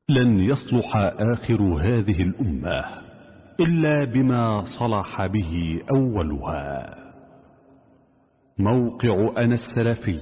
لن يصلح آخر هذه الأمة إلا بما صلح به أولها موقع أنا السلفي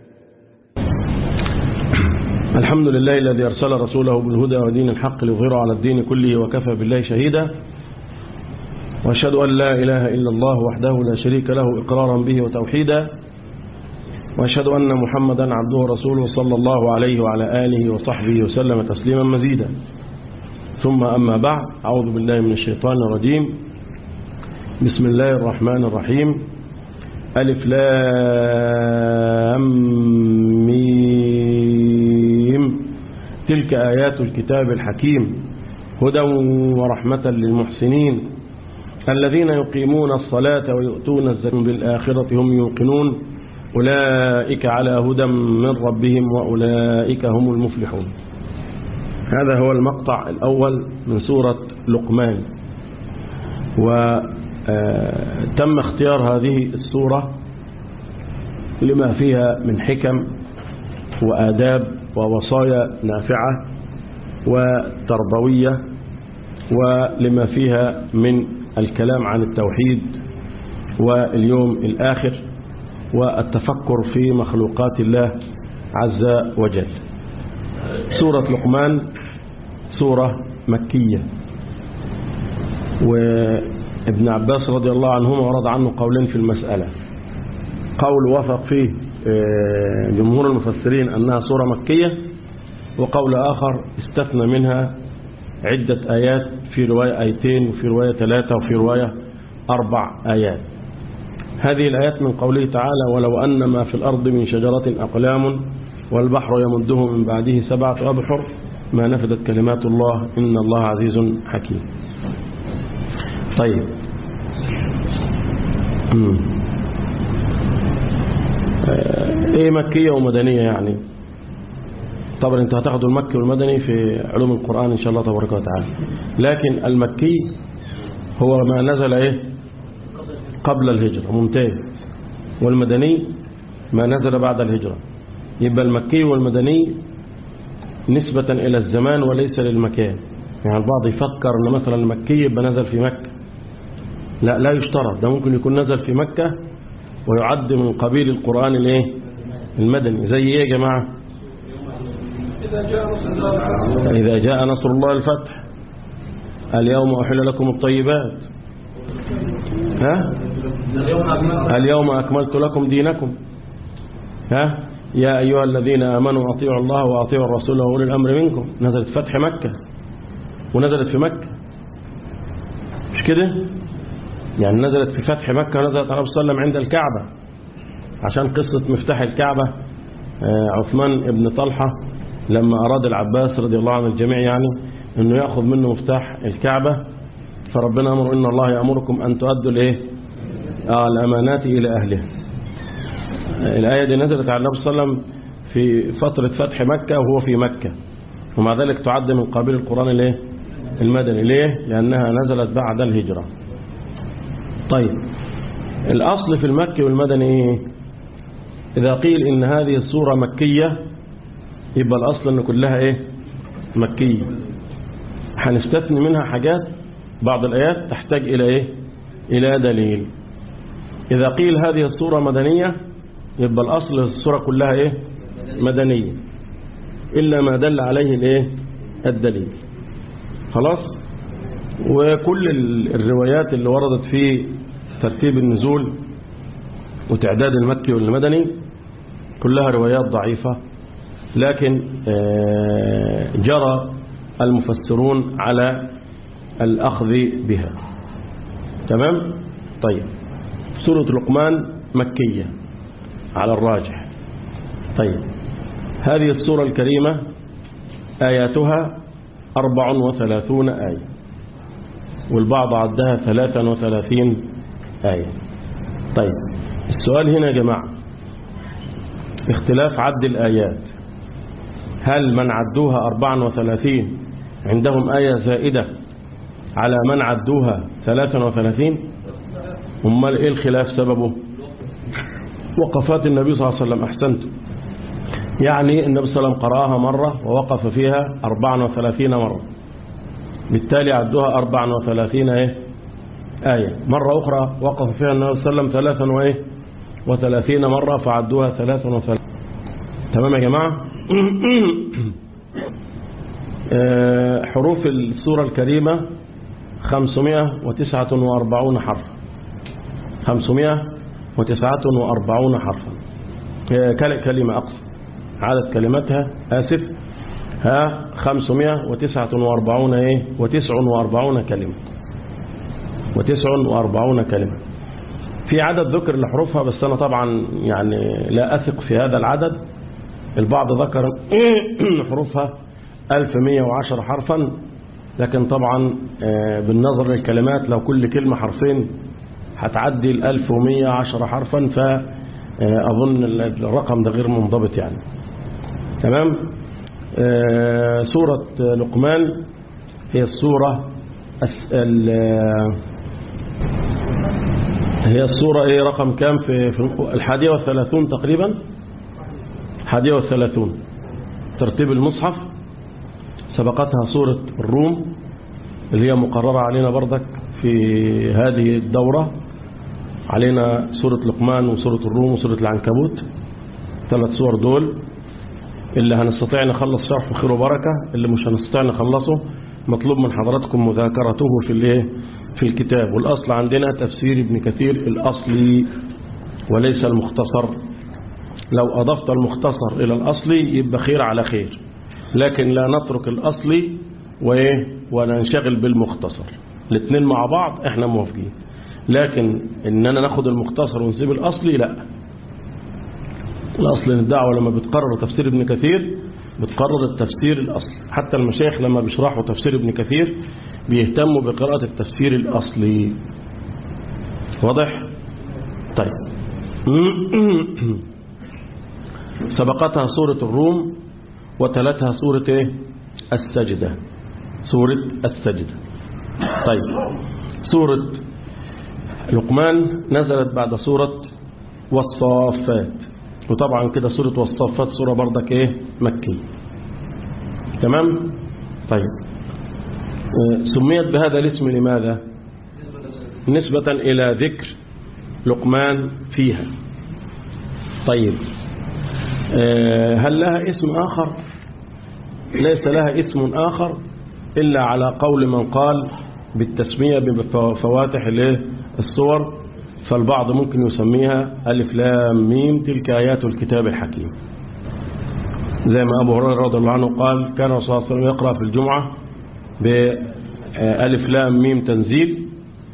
الحمد لله الذي أرسل رسوله بالهدى ودين الحق ليظهره على الدين كله وكفى بالله شهيدا وأشهد أن لا إله إلا الله وحده لا شريك له إقرارا به وتوحيدا وأشهد أن محمدا عبده ورسوله صلى الله عليه وعلى آله وصحبه وسلم تسليما مزيدا ثم أما بعد أعوذ بالله من الشيطان الرجيم بسم الله الرحمن الرحيم ألف لام ميم تلك آيات الكتاب الحكيم هدى ورحمة للمحسنين الذين يقيمون الصلاة ويؤتون الزكاة بالآخرة هم يوقنون أولئك على هدى من ربهم وأولئك هم المفلحون هذا هو المقطع الأول من سورة لقمان وتم اختيار هذه السورة لما فيها من حكم وآداب ووصايا نافعة وتربوية ولما فيها من الكلام عن التوحيد واليوم الآخر والتفكر في مخلوقات الله عز وجل سورة لقمان سورة مكية وابن عباس رضي الله عنهما ورد عنه قولين في المسألة قول وافق فيه جمهور المفسرين أنها سورة مكية وقول آخر استثنى منها عدة آيات في رواية آيتين وفي رواية ثلاثة وفي رواية أربع آيات هذه الآيات من قوله تعالى ولو أن ما في الأرض من شجرة أقلام والبحر يمده من بعده سبعة أبحر ما نفدت كلمات الله إن الله عزيز حكيم طيب ايه مكية ومدنية يعني طبعا انت هتاخدوا المكي والمدني في علوم القرآن ان شاء الله تبارك وتعالى لكن المكي هو ما نزل ايه قبل الهجرة ممتاز والمدني ما نزل بعد الهجرة يبقى المكي والمدني نسبة إلى الزمان وليس للمكان يعني البعض يفكر أن مثلا المكي يبقى نزل في مكة لا لا يشترط ده ممكن يكون نزل في مكة ويعد من قبيل القرآن الايه المدني زي ايه يا جماعة إذا جاء نصر الله الفتح اليوم أحل لكم الطيبات ها اليوم أكملت لكم دينكم ها يا أيها الذين آمنوا أطيعوا الله وأطيعوا الرسول وأولي الأمر منكم نزلت فتح مكة ونزلت في مكة مش كده يعني نزلت في فتح مكة ونزلت على صلى الله عند الكعبة عشان قصة مفتاح الكعبة عثمان ابن طلحة لما أراد العباس رضي الله عن الجميع يعني أنه يأخذ منه مفتاح الكعبة فربنا أمر إن الله يأمركم أن تؤدوا الإيه آه الأمانات إلى أهلها الآية دي نزلت على النبي صلى الله عليه وسلم في فترة فتح مكة وهو في مكة ومع ذلك تعد من قبيل القرآن الايه المدني ليه لأنها نزلت بعد الهجرة طيب الأصل في المكي والمدني إيه؟ إذا قيل إن هذه السورة مكية يبقى الأصل أن كلها إيه مكية هنستثني منها حاجات بعض الآيات تحتاج إلى إيه إلى دليل إذا قيل هذه السورة مدنية يبقى الأصل السورة كلها إيه مدنية إلا ما دل عليه الإيه الدليل خلاص وكل الروايات اللي وردت في ترتيب النزول وتعداد المكي والمدني كلها روايات ضعيفة لكن جرى المفسرون على الأخذ بها تمام طيب سورة لقمان مكية على الراجح طيب هذه السورة الكريمة آياتها أربع وثلاثون آية والبعض عدها ثلاثا وثلاثين آية طيب السؤال هنا يا جماعة اختلاف عد الآيات هل من عدوها أربعا وثلاثين عندهم آية زائدة على من عدوها ثلاثا وثلاثين امال ايه الخلاف سببه وقفات النبي صلى الله عليه وسلم احسنت يعني النبي صلى الله عليه وسلم قرأها مرة ووقف فيها 34 مرة بالتالي عدوها 34 إيه؟ آية مرة أخرى وقف فيها النبي صلى الله عليه وسلم ثلاثا وإيه وثلاثين مرة فعدوها ثلاثا وثلاثين تمام يا جماعة آه، حروف السورة الكريمة 549 حرفا 549 حرفا آه، كل- كلمة أقصى عدد كلماتها آسف ها 549 إيه و49 كلمة و49 كلمة في عدد ذكر لحروفها بس أنا طبعا يعني لا أثق في هذا العدد البعض ذكر إن حروفها 1110 حرفا لكن طبعا آه، بالنظر للكلمات لو كل كلمة حرفين هتعدي ال 1110 حرفا فأظن الرقم ده غير منضبط يعني تمام آه، سورة لقمان هي السورة الس- ال- هي السورة ايه رقم كام في, في الحادية والثلاثون تقريبا حادية والثلاثون ترتيب المصحف سبقتها سورة الروم اللي هي مقررة علينا بردك في هذه الدورة علينا سورة لقمان وسورة الروم وسورة العنكبوت ثلاث سور دول اللي هنستطيع نخلص شرحه خير وبركة اللي مش هنستطيع نخلصه مطلوب من حضراتكم مذاكرته في الايه في الكتاب والأصل عندنا تفسير ابن كثير الأصلي وليس المختصر لو أضفت المختصر إلى الأصلي يبقى خير على خير لكن لا نترك الأصلي وإيه وننشغل بالمختصر الاثنين مع بعض احنا موافقين لكن اننا ناخد المختصر ونسيب الأصلي لا الأصل إن الدعوة لما بتقرر تفسير ابن كثير بتقرر التفسير الأصلي حتى المشايخ لما بيشرحوا تفسير ابن كثير بيهتموا بقراءة التفسير الأصلي واضح؟ طيب سبقتها سورة الروم وتلتها سورة ايه؟ السجدة سورة السجدة طيب سورة لقمان نزلت بعد سورة والصافات وطبعا كده سورة والصافات سورة بردك ايه مكية تمام طيب آه، سميت بهذا الاسم لماذا نسبة إلى ذكر لقمان فيها طيب آه، هل لها اسم آخر ليس لها اسم آخر إلا على قول من قال بالتسمية بفواتح الايه؟ الصور فالبعض ممكن يسميها ألف لام ميم تلك آيات الكتاب الحكيم زي ما أبو هريرة رضي الله عنه قال كان صلى الله عليه وسلم يقرأ في الجمعة بألف لام ميم تنزيل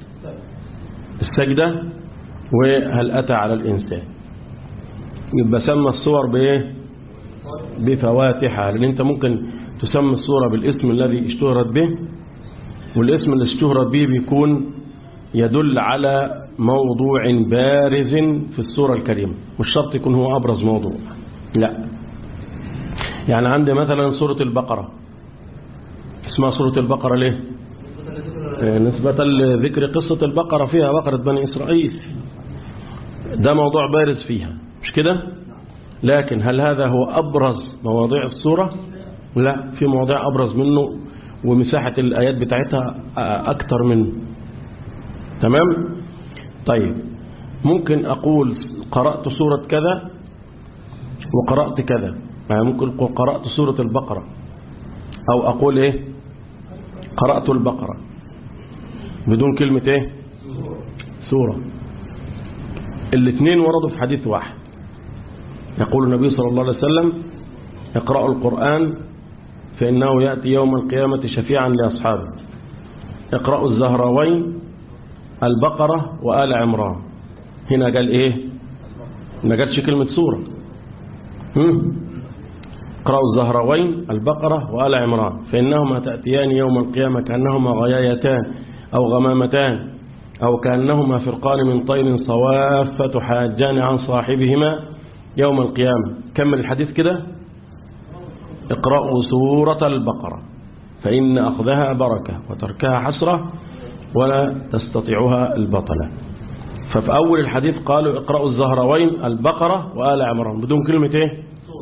السجدة وهل أتى على الإنسان يبقى سمى الصور بإيه بفواتحها لأن أنت ممكن تسمي الصورة بالاسم الذي اشتهرت به والاسم اللي اشتهرت به بيكون يدل على موضوع بارز في السورة الكريمة مش شرط يكون هو أبرز موضوع لا يعني عندي مثلا سورة البقرة اسمها سورة البقرة ليه آه، نسبة لذكر قصة البقرة فيها بقرة بني إسرائيل ده موضوع بارز فيها مش كده لكن هل هذا هو أبرز مواضيع السورة لا في مواضيع أبرز منه ومساحة الآيات بتاعتها آه، أكتر منه تمام طيب ممكن أقول قرأت سورة كذا وقرأت كذا يعني ممكن أقول قرأت سورة البقرة أو أقول إيه قرأت البقرة بدون كلمة إيه سورة الاثنين وردوا في حديث واحد يقول النبي صلى الله عليه وسلم اقرأوا القرآن فإنه يأتي يوم القيامة شفيعا لأصحابه اقرأوا الزهراوين البقرة وآل عمران هنا قال إيه ما قالش كلمة سورة هم؟ اقرأوا الزهراوين البقرة وآل عمران فإنهما تأتيان يوم القيامة كأنهما غيايتان أو غمامتان أو كأنهما فرقان من طير صواف تحاجان عن صاحبهما يوم القيامة كمل الحديث كده اقرأوا سورة البقرة فإن أخذها بركة وتركها حسرة ولا تستطيعها البطلة ففي أول الحديث قالوا اقرأوا الزهروين البقرة وآل عمران بدون كلمة ايه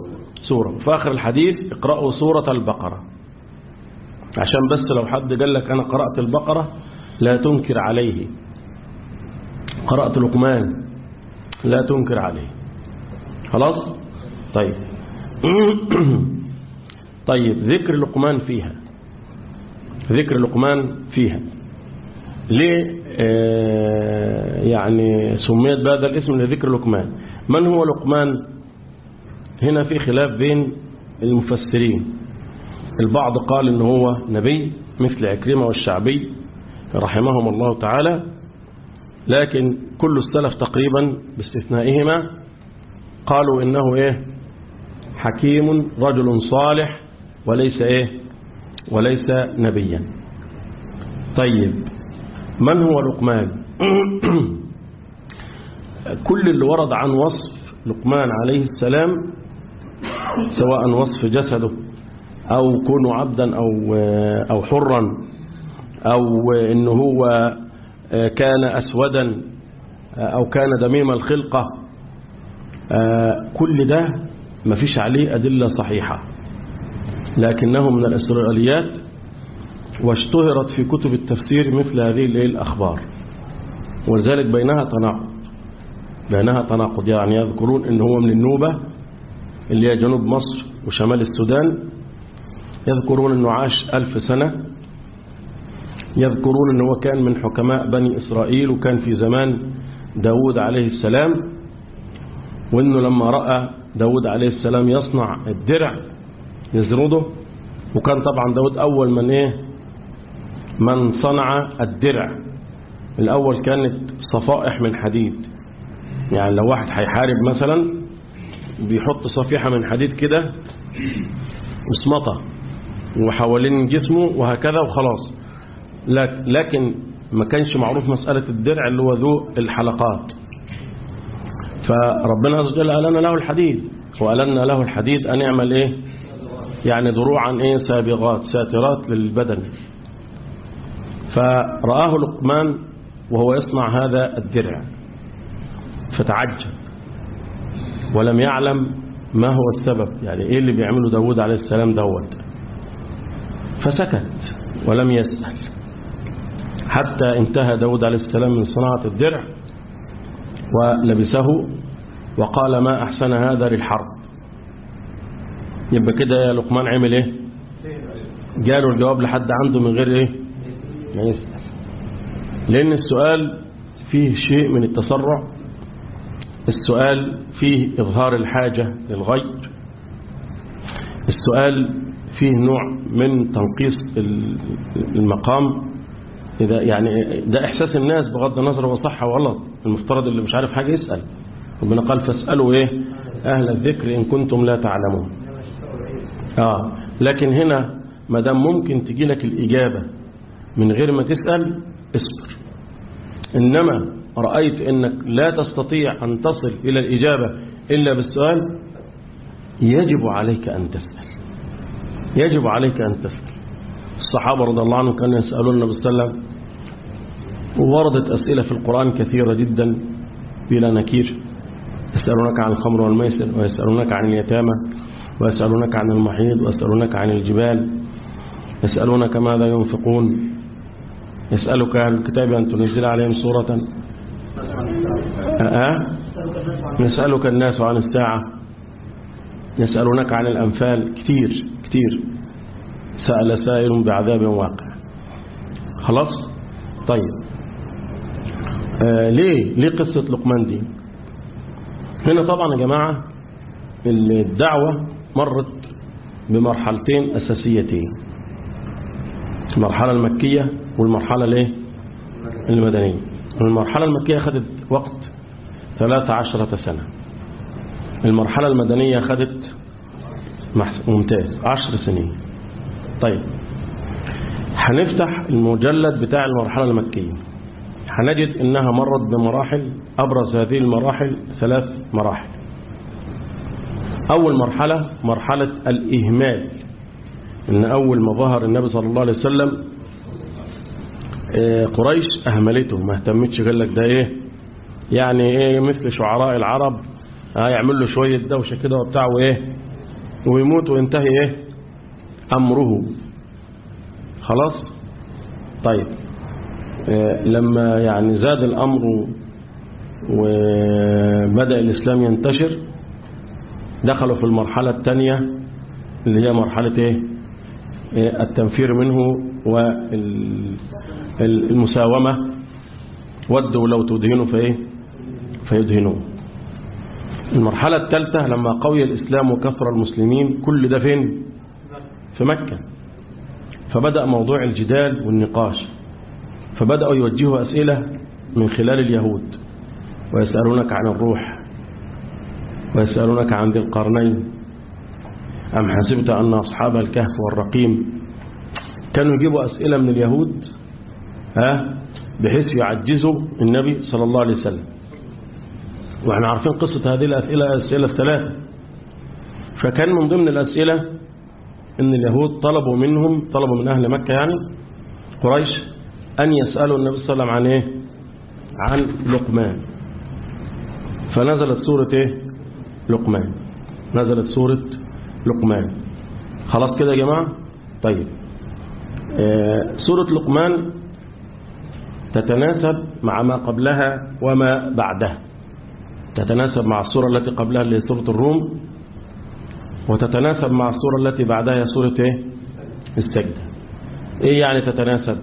سورة في آخر الحديث اقرأوا سورة البقرة عشان بس لو حد قال لك أنا قرأت البقرة لا تنكر عليه قرأت لقمان لا تنكر عليه خلاص طيب طيب ذكر لقمان فيها ذكر لقمان فيها ليه آه يعني سميت بهذا الاسم لذكر لقمان من هو لقمان هنا في خلاف بين المفسرين البعض قال ان هو نبي مثل عكرمة والشعبي رحمهم الله تعالى لكن كل السلف تقريبا باستثنائهما قالوا انه ايه حكيم رجل صالح وليس ايه وليس نبيا طيب من هو لقمان كل اللي ورد عن وصف لقمان عليه السلام سواء وصف جسده أو كونه عبدا أو, أو حرا أو إنه هو كان أسودا أو كان دميم الخلقة كل ده ما فيش عليه أدلة صحيحة لكنه من الإسرائيليات واشتهرت في كتب التفسير مثل هذه الأخبار ولذلك بينها تناقض بينها تناقض يعني يذكرون ان هو من النوبة اللي هي جنوب مصر وشمال السودان يذكرون انه عاش ألف سنة يذكرون انه كان من حكماء بني إسرائيل وكان في زمان داود عليه السلام وانه لما رأى داود عليه السلام يصنع الدرع يزرده وكان طبعا داود أول من إيه من صنع الدرع الأول كانت صفائح من حديد يعني لو واحد هيحارب مثلا بيحط صفيحة من حديد كده وسمطة وحوالين جسمه وهكذا وخلاص لكن ما كانش معروف مسألة الدرع اللي هو ذو الحلقات فربنا عز وجل ألنا له الحديد وألنا له الحديد أن يعمل إيه يعني دروعا إيه سابغات ساترات للبدن فرآه لقمان وهو يصنع هذا الدرع فتعجب ولم يعلم ما هو السبب يعني ايه اللي بيعمله داود عليه السلام دوت فسكت ولم يسأل حتى انتهى داود عليه السلام من صناعة الدرع ولبسه وقال ما أحسن هذا للحرب يبقى كده يا لقمان عمل ايه جاله الجواب لحد عنده من غير ايه ما يسأل لأن السؤال فيه شيء من التسرع السؤال فيه إظهار الحاجة للغير السؤال فيه نوع من تنقيص المقام إذا يعني ده إحساس الناس بغض النظر هو صح وغلط المفترض اللي مش عارف حاجة يسأل ربنا قال فاسألوا إيه أهل الذكر إن كنتم لا تعلمون آه لكن هنا ما دام ممكن تجي لك الإجابة من غير ما تسأل اصبر إنما رأيت أنك لا تستطيع أن تصل إلى الإجابة إلا بالسؤال يجب عليك أن تسأل يجب عليك أن تسأل الصحابة رضي الله عنهم كانوا يسألون النبي صلى الله عليه وسلم ووردت أسئلة في القرآن كثيرة جدا بلا نكير يسألونك عن الخمر والميسر ويسألونك عن اليتامى ويسألونك عن المحيض ويسألونك عن الجبال يسألونك ماذا ينفقون يسألك أهل الكتاب أن تنزل عليهم سورة أه؟ يسألك الناس عن الساعة يسألونك عن الأنفال كتير كتير سأل سائل بعذاب واقع خلاص طيب آه ليه ليه قصة لقمان دي هنا طبعا يا جماعة الدعوة مرت بمرحلتين أساسيتين المرحلة المكية والمرحلة الايه المدنية المرحلة المكية خدت وقت 13 سنة المرحلة المدنية خدت ممتاز 10 سنين طيب هنفتح المجلد بتاع المرحلة المكية هنجد انها مرت بمراحل ابرز هذه المراحل ثلاث مراحل اول مرحلة مرحلة الاهمال ان اول ما ظهر النبي صلى الله عليه وسلم قريش اهملته ما اهتمتش قال لك ده ايه يعني ايه مثل شعراء العرب اه يعمل له شوية دوشة كده وبتاع وايه ويموت وينتهي ايه امره خلاص طيب آه، لما يعني زاد الامر وبدأ الاسلام ينتشر دخلوا في المرحلة الثانية اللي هي مرحلة ايه آه، التنفير منه والمساومة ودوا لو تدهنوا فايه فيدهنون المرحلة الثالثة لما قوي الإسلام وكثر المسلمين كل ده فين في مكة فبدأ موضوع الجدال والنقاش فبدأوا يوجهوا أسئلة من خلال اليهود ويسألونك عن الروح ويسألونك عن ذي القرنين أم حسبت أن أصحاب الكهف والرقيم كانوا يجيبوا أسئلة من اليهود ها بحيث يعجزوا النبي صلى الله عليه وسلم واحنا عارفين قصة هذه الأسئلة أسئلة الثلاثة فكان من ضمن الأسئلة ان اليهود طلبوا منهم طلبوا من أهل مكة يعني قريش أن يسألوا النبي صلى الله عليه وسلم عن إيه عن لقمان فنزلت سورة إيه لقمان نزلت سورة لقمان خلاص كده يا جماعة طيب آه سورة لقمان تتناسب مع ما قبلها وما بعدها تتناسب مع السورة التي قبلها اللي هي سورة الروم وتتناسب مع السورة التي بعدها هي سورة ايه السجدة ايه يعني تتناسب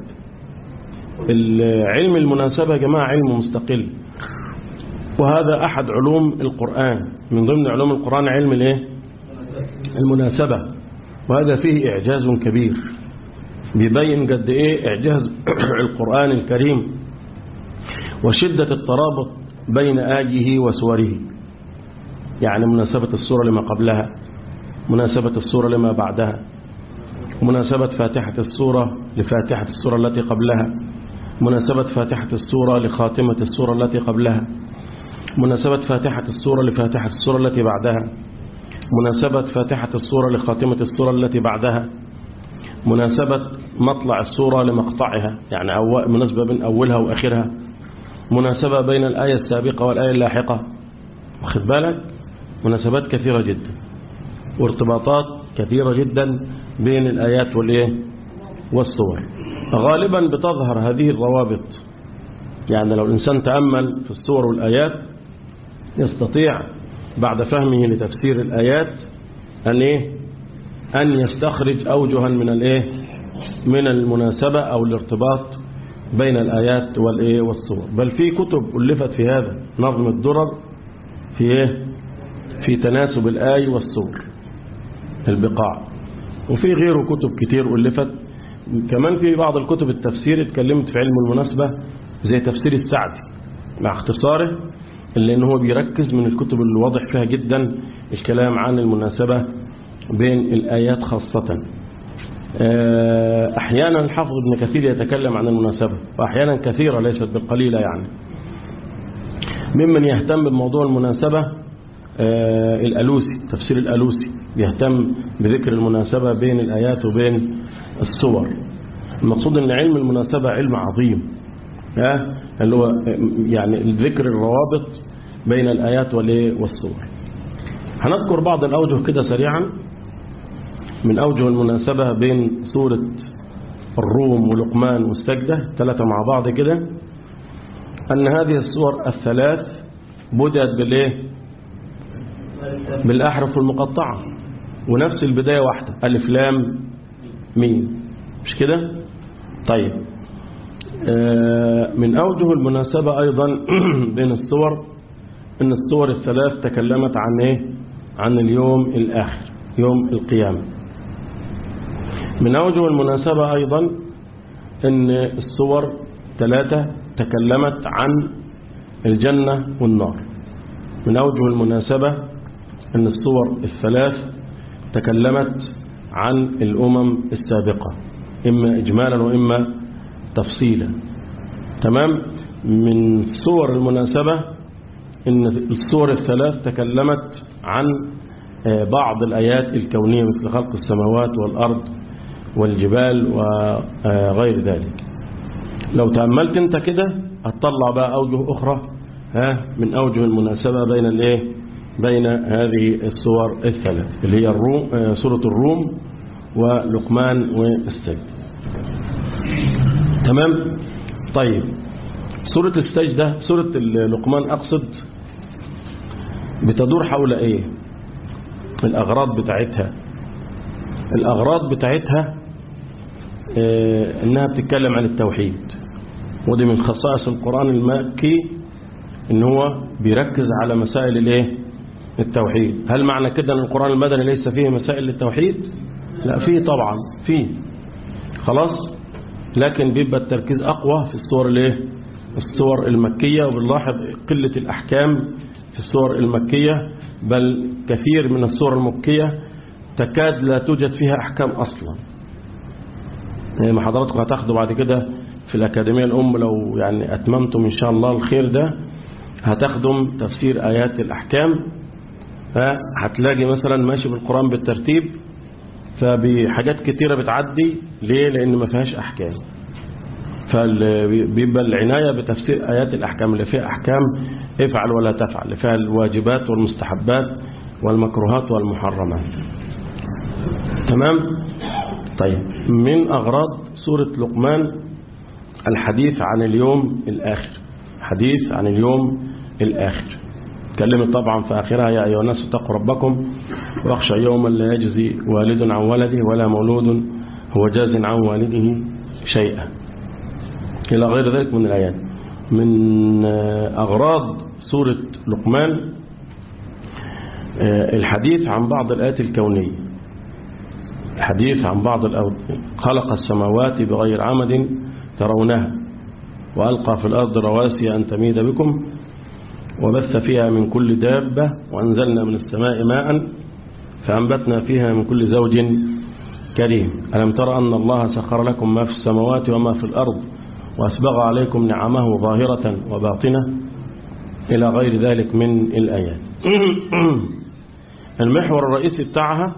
علم المناسبة يا جماعة علم مستقل وهذا أحد علوم القرآن من ضمن علوم القرآن علم الايه المناسبة وهذا فيه إعجاز كبير بيبين قد إيه إعجاز القرآن الكريم وشدة الترابط بين آيه وسوره يعني مناسبة السورة لما قبلها مناسبة السورة لما بعدها مناسبة فاتحة السورة لفاتحة السورة التي قبلها مناسبة فاتحة السورة لخاتمة السورة التي قبلها مناسبة فاتحة السورة لفاتحة السورة التي بعدها مناسبة فاتحة السورة لخاتمة السورة التي بعدها مناسبة مطلع السورة لمقطعها يعني أول مناسبة بين أولها وآخرها مناسبة بين الآية السابقة والآية اللاحقة واخد بالك مناسبات كثيرة جدا وارتباطات كثيرة جدا بين الآيات والإيه والصور غالبا بتظهر هذه الروابط يعني لو الإنسان تأمل في الصور والآيات يستطيع بعد فهمه لتفسير الآيات أن إيه أن يستخرج أوجها من الإيه من المناسبة أو الارتباط بين الآيات والإيه والصور بل في كتب ألفت في هذا نظم الدرر في إيه في تناسب الآي والصور البقاع وفي غيره كتب كتير ألفت كمان في بعض الكتب التفسير اتكلمت في علم المناسبة زي تفسير السعدي مع اختصاره اللي ان هو بيركز من الكتب اللي واضح فيها جدا الكلام عن المناسبة بين الآيات خاصة أحيانا الحافظ ابن كثير يتكلم عن المناسبة وأحيانا كثيرة ليست بالقليلة يعني ممن يهتم بموضوع المناسبة الألوسي تفسير الألوسي يهتم بذكر المناسبة بين الآيات وبين الصور المقصود أن علم المناسبة علم عظيم اللي هو يعني ذكر الروابط بين الآيات والصور هنذكر بعض الأوجه كده سريعا من أوجه المناسبة بين سورة الروم ولقمان والسجدة ثلاثة مع بعض كده أن هذه الصور الثلاث بدأت بالإيه بالأحرف المقطعة ونفس البداية واحدة ألف لام ميم مش كده طيب من أوجه المناسبة أيضا بين الصور أن الصور الثلاث تكلمت عن إيه عن اليوم الآخر يوم القيامة من أوجه المناسبة أيضا أن الصور ثلاثة تكلمت عن الجنة والنار من أوجه المناسبة أن الصور الثلاث تكلمت عن الأمم السابقة إما إجمالا وإما تفصيلا تمام من صور المناسبة أن الصور الثلاث تكلمت عن بعض الآيات الكونية مثل خلق السماوات والأرض والجبال وغير ذلك لو تأملت انت كده هتطلع بقى أوجه أخرى ها من أوجه المناسبة بين الايه بين هذه السور الثلاث اللي هي الروم سورة الروم ولقمان والسجد تمام طيب سورة السجدة سورة لقمان أقصد بتدور حول إيه الأغراض بتاعتها الأغراض بتاعتها إيه إنها بتتكلم عن التوحيد ودي من خصائص القرآن المكي إن هو بيركز على مسائل الإيه التوحيد هل معنى كده أن القرآن المدني ليس فيه مسائل للتوحيد لا فيه طبعا فيه خلاص لكن بيبقى التركيز أقوى في الصور الايه الصور المكية وبنلاحظ قلة الأحكام في الصور المكية بل كثير من الصور المكية تكاد لا توجد فيها أحكام أصلا يعني ما حضراتكم هتاخدوا بعد كده في الأكاديمية الأم لو يعني أتممتم إن شاء الله الخير ده هتخدم تفسير آيات الأحكام هتلاقي مثلا ماشي بالقرآن بالترتيب فبحاجات كتيرة بتعدي ليه لأن ما فيهاش أحكام فبيبقى العناية بتفسير آيات الأحكام اللي فيها أحكام افعل ولا تفعل اللي فيها الواجبات والمستحبات والمكروهات والمحرمات تمام طيب من أغراض سورة لقمان الحديث عن اليوم الآخر حديث عن اليوم الآخر تكلمت طبعا في آخرها يا أيها الناس اتقوا ربكم واخشى يوما لا يجزي والد عن ولده ولا مولود هو جاز عن والده شيئا إلى غير ذلك من الآيات من أغراض سورة لقمان الحديث عن بعض الآيات الكونية الحديث عن بعض الأرض خلق السماوات بغير عمد ترونها وألقى في الأرض رواسي أن تميد بكم وبث فيها من كل دابة وأنزلنا من السماء ماء فأنبتنا فيها من كل زوج كريم ألم تر أن الله سخر لكم ما في السماوات وما في الأرض وأسبغ عليكم نعمه ظاهرة وباطنة إلى غير ذلك من الآيات المحور الرئيسي بتاعها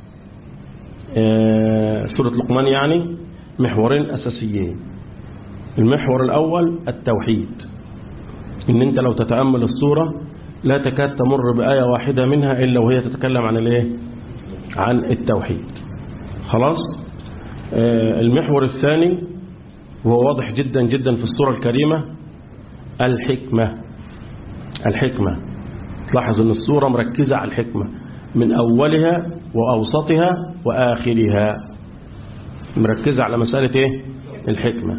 سورة لقمان يعني محورين أساسيين المحور الأول التوحيد إن أنت لو تتأمل الصورة لا تكاد تمر بآية واحدة منها إلا وهي تتكلم عن الايه عن التوحيد خلاص المحور الثاني وهو واضح جدا جدا في الصورة الكريمة الحكمة الحكمة تلاحظ أن الصورة مركزة على الحكمة من أولها وأوسطها وآخرها مركزة على مسألة إيه؟ الحكمة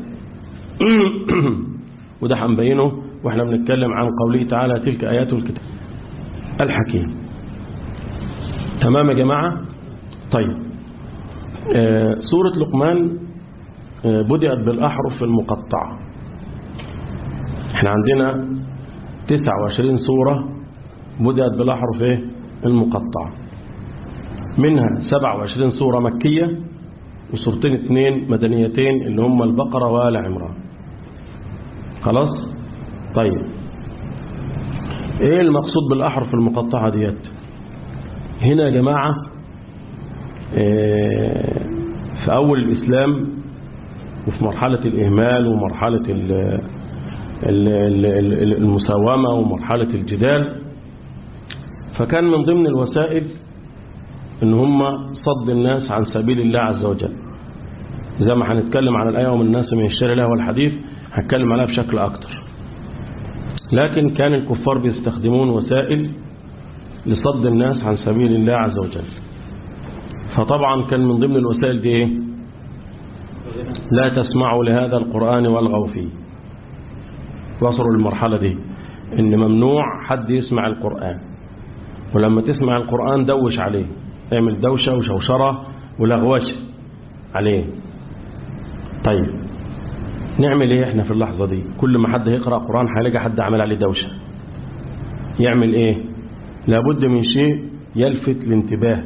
وده هنبينه واحنا بنتكلم عن قوله تعالى تلك آيات الكتاب الحكيم تمام يا جماعة طيب آه سورة لقمان آه بدأت بالأحرف المقطعة احنا عندنا 29 سورة بدأت بالأحرف ايه المقطعة منها 27 سورة مكية وسورتين اثنين مدنيتين اللي هم البقرة وآل عمران خلاص طيب ايه المقصود بالاحرف المقطعة ديت هنا يا جماعة إيه في اول الاسلام وفي مرحلة الاهمال ومرحلة المساومة ومرحلة الجدال فكان من ضمن الوسائل ان هم صد الناس عن سبيل الله عز وجل زي ما هنتكلم عن الآية ومن الناس من الشر له والحديث هتكلم عليها بشكل أكتر لكن كان الكفار بيستخدمون وسائل لصد الناس عن سبيل الله عز وجل فطبعا كان من ضمن الوسائل دي ايه لا تسمعوا لهذا القرآن والغوا فيه وصلوا للمرحلة دي ان ممنوع حد يسمع القرآن ولما تسمع القرآن دوش عليه اعمل دوشة وشوشرة ولغوشة عليه طيب نعمل ايه احنا في اللحظة دي كل ما حد يقرأ قرآن هيلاقي حد عمل عليه دوشة يعمل ايه لابد من شيء يلفت الانتباه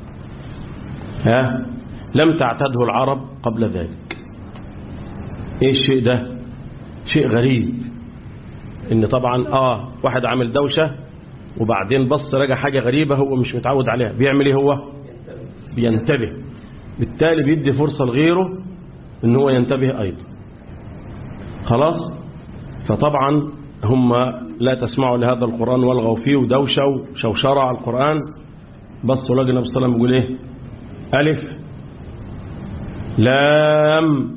ها لم تعتده العرب قبل ذلك ايه الشيء ده شيء غريب ان طبعا اه واحد عامل دوشة وبعدين بص لقى حاجة غريبة هو مش متعود عليها بيعمل ايه هو بينتبه بالتالي بيدي فرصة لغيره ان هو ينتبه ايضا خلاص فطبعا هم لا تسمعوا لهذا القرآن والغوا فيه ودوشوا شوشروا على القرآن بصوا لقوا النبي صلى الله عليه وسلم يقول ايه ألف لام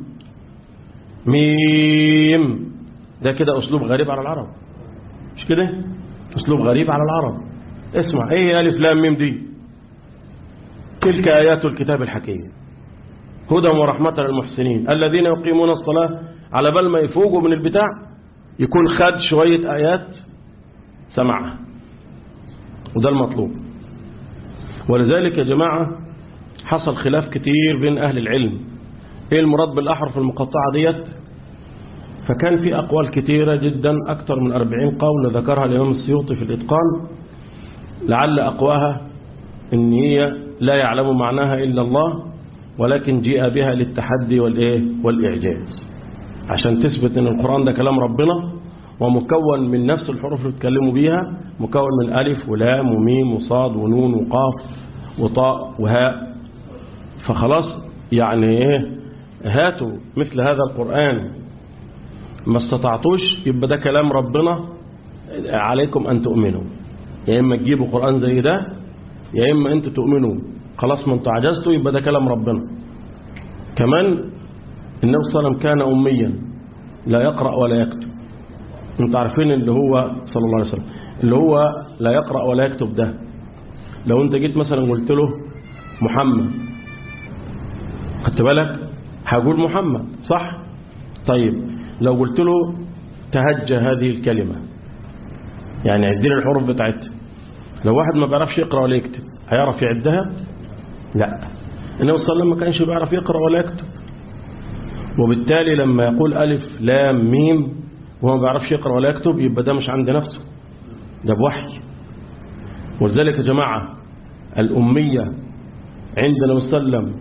ميم ده كده أسلوب غريب على العرب مش كده أسلوب غريب على العرب اسمع ايه ألف لام ميم دي تلك آيات الكتاب الحكيم هدى ورحمة للمحسنين الذين يقيمون الصلاة على بال ما يفوقوا من البتاع يكون خد شوية آيات سمعها وده المطلوب ولذلك يا جماعة حصل خلاف كتير بين أهل العلم إيه المراد بالأحرف المقطعة ديت فكان في أقوال كتيرة جدا أكثر من أربعين قول ذكرها الإمام السيوطي في الإتقان لعل أقواها إن هي لا يعلم معناها إلا الله ولكن جيء بها للتحدي والإيه والإعجاز عشان تثبت ان القرآن ده كلام ربنا ومكون من نفس الحروف اللي بيتكلموا بيها مكون من ألف ولام وميم وصاد ونون وقاف وطاء وهاء فخلاص يعني ايه هاتوا مثل هذا القرآن ما استطعتوش يبقى ده كلام ربنا عليكم أن تؤمنوا يا إما تجيبوا قرآن زي ده يا إما أنتوا تؤمنوا خلاص ما انتوا عجزتوا يبقى ده كلام ربنا كمان النبي صلى الله عليه وسلم كان أميا لا يقرأ ولا يكتب انتوا عارفين اللي هو صلى الله عليه وسلم اللي هو لا يقرأ ولا يكتب ده لو انت جيت مثلا قلت له محمد خدت بالك هقول محمد صح طيب لو قلت له تهجى هذه الكلمة يعني عد لي الحروف بتاعتها لو واحد ما بيعرفش يقرأ ولا يكتب هيعرف يعدها لا النبي صلى الله عليه وسلم ما كانش بيعرف يقرأ ولا يكتب وبالتالي لما يقول ألف لام ميم وهو ما بيعرفش يقرأ ولا يكتب يبقى ده مش عند نفسه ده بوحي ولذلك يا جماعة الأمية عند النبي صلى الله عليه وسلم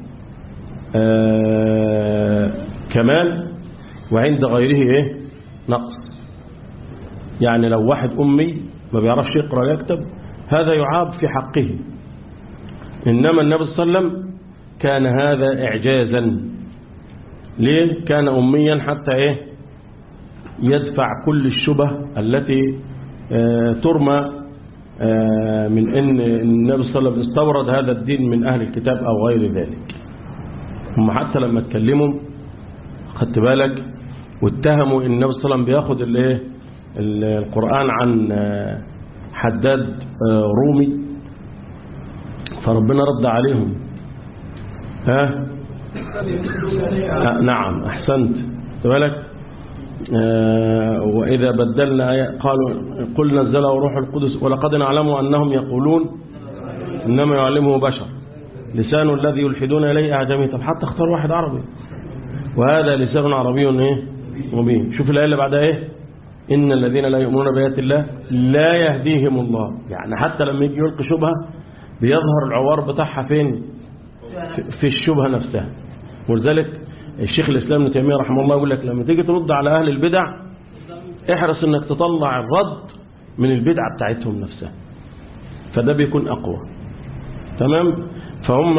آه كمال وعند غيره ايه نقص يعني لو واحد أمي ما بيعرفش يقرأ ولا يكتب هذا يعاب في حقه إنما النبي صلى الله عليه وسلم كان هذا إعجازا ليه كان أميا حتى إيه يدفع كل الشبه التي آه ترمى آه من أن النبي صلى الله عليه وسلم استورد هذا الدين من أهل الكتاب أو غير ذلك هم حتى لما اتكلموا خدت بالك واتهموا ان النبي صلى الله عليه وسلم بياخد الايه القرآن عن حداد رومي فربنا رد عليهم ها آه نعم أحسنت بالك آه وإذا بدلنا آية قالوا قل نزله روح القدس ولقد نعلم أنهم يقولون إنما يعلمه بشر لسان الذي يلحدون إليه أعجمي طب حتى اختار واحد عربي وهذا لسان عربي ايه مبين شوف الآية اللي بعدها ايه إن الذين لا يؤمنون بآيات الله لا يهديهم الله يعني حتى لما يجي يلقي شبهة بيظهر العوار بتاعها فين في الشبهة نفسها ولذلك الشيخ الإسلام ابن تيمية رحمه الله يقول لك لما تيجي ترد على أهل البدع احرص انك تطلع الرد من البدعة بتاعتهم نفسها فده بيكون أقوى تمام فهم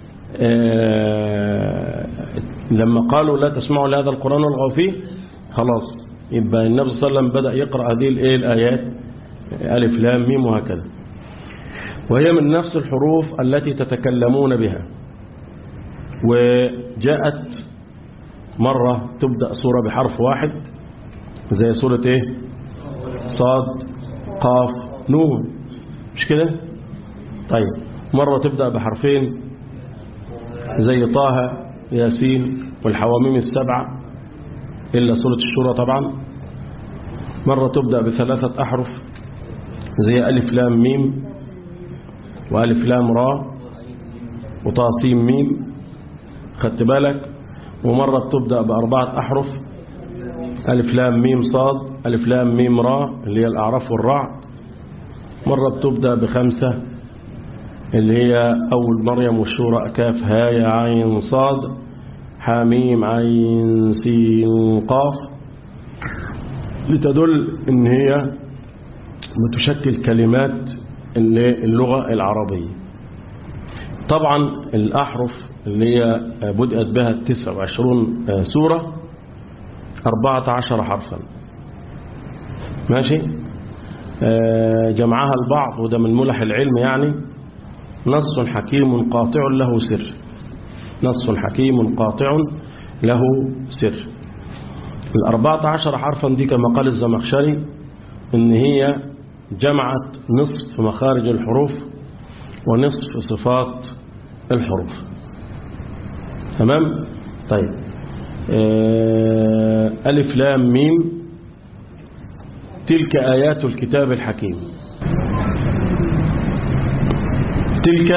آه لما قالوا لا تسمعوا لهذا القرآن والغوا فيه خلاص يبقى النبي صلى الله عليه وسلم بدأ يقرأ هذه الايه الآيات ألف لام ميم وهكذا وهي من نفس الحروف التي تتكلمون بها وجاءت مرة تبدأ سورة بحرف واحد زي سورة ايه صاد قاف نون مش كده طيب مرة تبدأ بحرفين زي طه ياسين والحواميم السبعة إلا سورة الشورى طبعا مرة تبدأ بثلاثة أحرف زي ألف لام ميم وألف لام را وطاسيم ميم خدت بالك ومرة بتبدأ بأربعة أحرف ألف لام ميم صاد ألف لام ميم را اللي هي الأعراف والرعد مرة بتبدأ بخمسة اللي هي أول مريم والشورى كاف هاي عين صاد حاميم عين سين قاف لتدل ان هي بتشكل كلمات اللغة العربية طبعا الأحرف اللي هي بدأت بها التسع وعشرون سورة أربعة عشر حرفا ماشي آه جمعها البعض وده من ملح العلم يعني نص حكيم قاطع له سر نص حكيم قاطع له سر الأربعة عشر حرفا دي كما قال الزمخشري إن هي جمعت نصف مخارج الحروف ونصف صفات الحروف تمام طيب آه ألف لام ميم تلك آيات الكتاب الحكيم تلك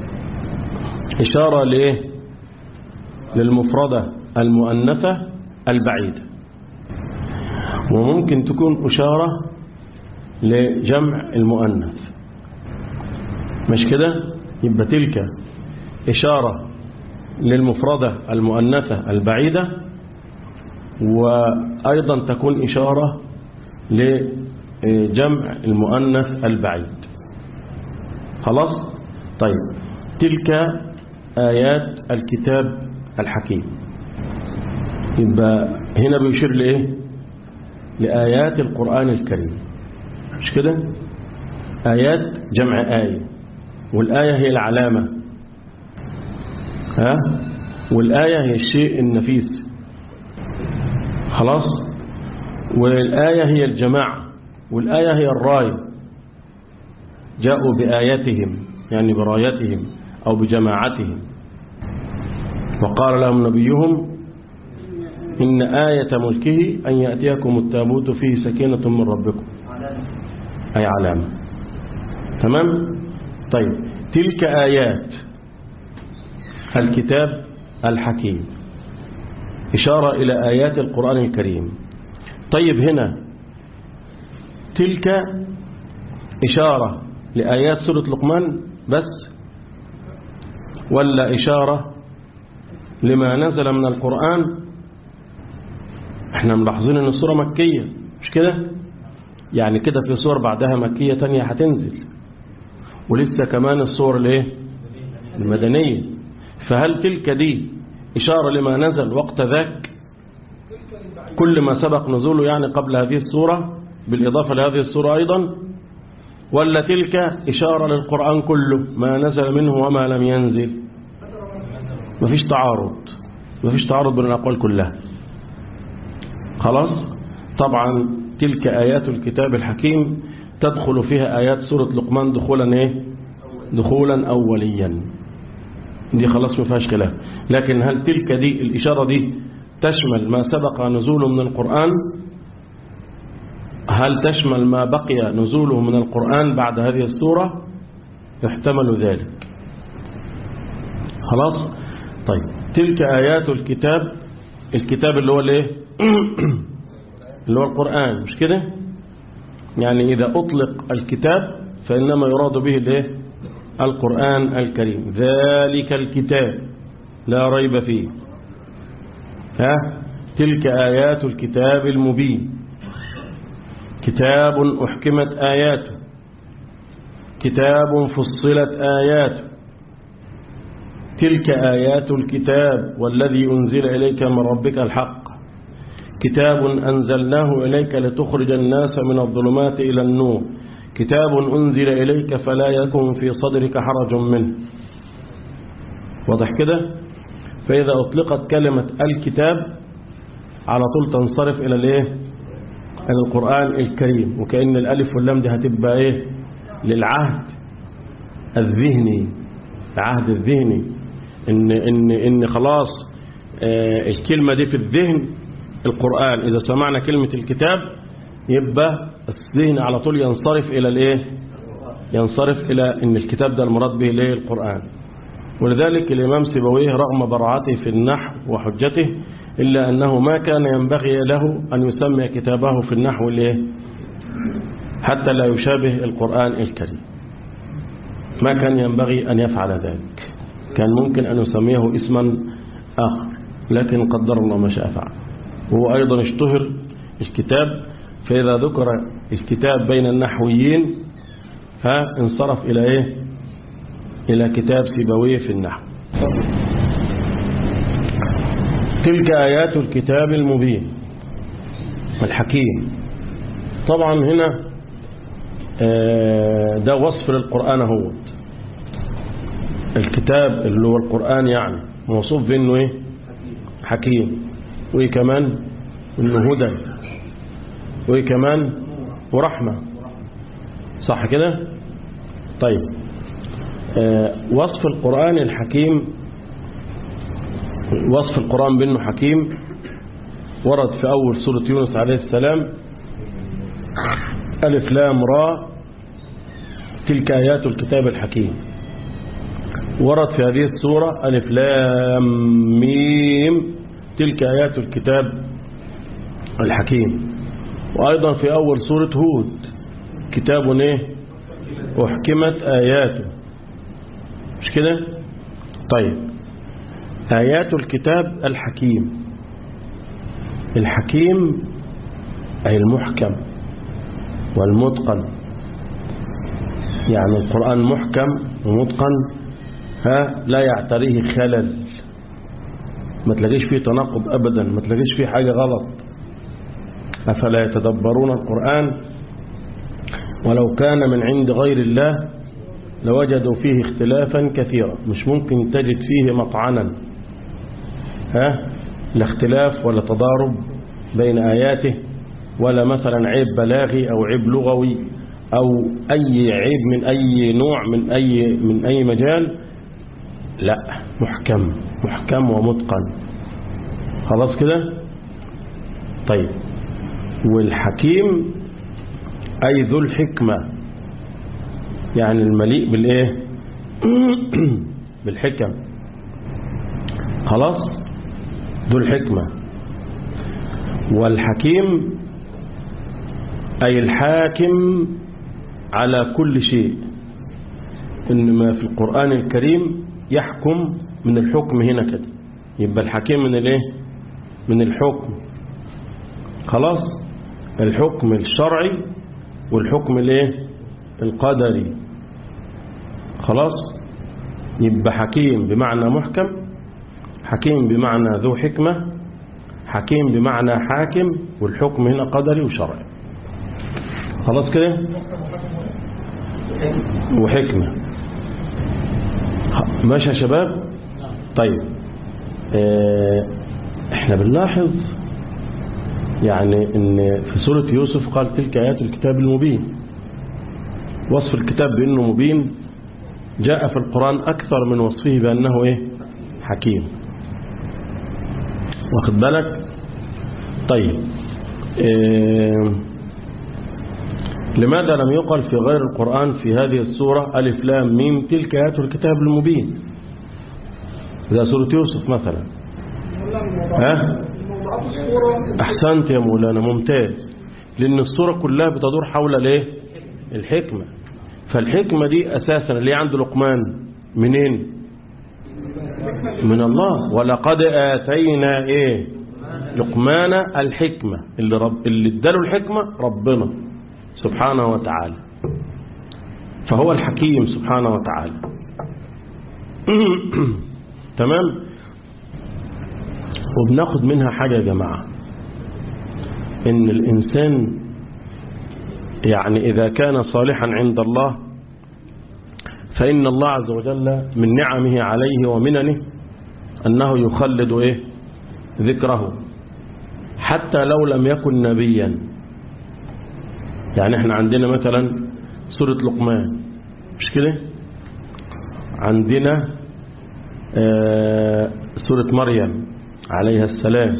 إشارة لإيه للمفردة المؤنثة البعيدة وممكن تكون إشارة لجمع المؤنث مش كده يبقى تلك إشارة للمفردة المؤنثة البعيدة وأيضا تكون إشارة لجمع المؤنث البعيد خلاص طيب تلك آيات الكتاب الحكيم يبقى هنا بيشير لإيه لآيات القرآن الكريم مش كده آيات جمع آية والآية هي العلامة ها والآية هي الشيء النفيس خلاص والآية هي الجماعة والآية هي الراية جاءوا بآياتهم يعني برايتهم أو بجماعتهم وقال لهم نبيهم إن آية ملكه أن يأتيكم التابوت فيه سكينة من ربكم أي علامة تمام طيب تلك آيات الكتاب الحكيم إشارة إلى آيات القرآن الكريم طيب هنا تلك إشارة لآيات سورة لقمان بس ولا إشارة لما نزل من القرآن احنا ملاحظين ان السورة مكية مش كده يعني كده في صور بعدها مكية تانية هتنزل ولسه كمان الصور الايه المدنية فهل تلك دي إشارة لما نزل وقت ذاك كل ما سبق نزوله يعني قبل هذه السورة بالإضافة لهذه السورة أيضا ولا تلك إشارة للقرآن كله ما نزل منه وما لم ينزل مفيش تعارض مفيش تعارض بين الأقوال كلها خلاص طبعا تلك آيات الكتاب الحكيم تدخل فيها آيات سورة لقمان دخولا إيه دخولا أوليا دي خلاص ما فيهاش خلاف لكن هل تلك دي الإشارة دي تشمل ما سبق نزوله من القرآن هل تشمل ما بقي نزوله من القرآن بعد هذه السورة يحتمل ذلك خلاص طيب تلك آيات الكتاب الكتاب اللي هو الايه اللي هو القرآن مش كده يعني إذا أطلق الكتاب فإنما يراد به الايه القرآن الكريم ذلك الكتاب لا ريب فيه ها تلك آيات الكتاب المبين كتاب أحكمت آياته كتاب فصلت آياته تلك آيات الكتاب والذي أنزل إليك من ربك الحق كتاب أنزلناه إليك لتخرج الناس من الظلمات إلى النور كتاب أنزل إليك فلا يكن في صدرك حرج منه واضح كده فإذا أطلقت كلمة الكتاب على طول تنصرف إلى الإيه إلى القرآن الكريم وكأن الألف واللام دي هتبقى إيه للعهد الذهني العهد الذهني إن, إن, إن خلاص آه الكلمة دي في الذهن القرآن إذا سمعنا كلمة الكتاب يبقى الذهن على طول ينصرف إلى الإيه ينصرف إلى إن الكتاب ده المراد به ليه القرآن ولذلك الإمام سيبويه رغم براعته في النحو وحجته إلا أنه ما كان ينبغي له أن يسمي كتابه في النحو الإيه حتى لا يشابه القرآن الكريم ما كان ينبغي أن يفعل ذلك كان ممكن أن يسميه اسما آخر لكن قدر الله ما شاء فعل وهو أيضا اشتهر الكتاب فإذا ذكر الكتاب بين النحويين ها انصرف إلى إيه إلى كتاب سيبويه في النحو تلك آيات الكتاب المبين الحكيم طبعا هنا آه، ده وصف للقرآن هو الكتاب اللي هو القرآن يعني موصوف بأنه إيه حكيم وإيه كمان إنه هدى وإيه كمان ورحمة صح كده طيب آه، وصف القرآن الحكيم وصف القرآن بأنه حكيم ورد في أول سورة يونس عليه السلام ألف لام را تلك آيات الكتاب الحكيم ورد في هذه السورة ألف لام ميم تلك آيات الكتاب الحكيم وأيضا في أول سورة هود كتاب إيه أحكمت آياته مش كده طيب آيات الكتاب الحكيم الحكيم أي المحكم والمتقن يعني القرآن محكم ومتقن ها لا يعتريه خلل ما تلاقيش فيه تناقض أبدا ما تلاقيش فيه حاجة غلط أفلا يتدبرون القرآن ولو كان من عند غير الله لوجدوا فيه اختلافا كثيرا مش ممكن تجد فيه مطعنا ها لا اختلاف ولا تضارب بين آياته ولا مثلا عيب بلاغي أو عيب لغوي أو أي عيب من أي نوع من أي من أي مجال لا محكم محكم ومتقن خلاص كده طيب والحكيم أي ذو الحكمة يعني المليء بالإيه بالحكم خلاص ذو الحكمة والحكيم أي الحاكم على كل شيء إنما في القرآن الكريم يحكم من الحكم هنا كده يبقى الحكيم من الايه من الحكم خلاص الحكم الشرعي والحكم الايه القدري خلاص يبقى حكيم بمعنى محكم حكيم بمعنى ذو حكمة حكيم بمعنى حاكم والحكم هنا قدري وشرعي خلاص كده وحكمة ماشي يا شباب طيب اه احنا بنلاحظ يعني ان في سورة يوسف قال تلك آيات الكتاب المبين وصف الكتاب بأنه مبين جاء في القرآن أكثر من وصفه بأنه إيه حكيم واخد بالك طيب اه لماذا لم يقل في غير القرآن في هذه السورة ألف لام ميم تلك آيات الكتاب المبين إذا سورة يوسف مثلا ها أحسنت يا مولانا ممتاز لأن السورة كلها بتدور حول الايه الحكمة فالحكمة دي أساسا اللي عنده لقمان منين من الله ولقد آتينا إيه لقمان الحكمة اللي, رب اللي اداله الحكمة ربنا سبحانه وتعالى فهو الحكيم سبحانه وتعالى تمام وبناخد منها حاجة يا جماعة ان الانسان يعني اذا كان صالحا عند الله فان الله عز وجل من نعمه عليه ومننه انه يخلد ايه ذكره حتى لو لم يكن نبيا يعني احنا عندنا مثلا سورة لقمان مش كده عندنا آه سورة مريم عليها السلام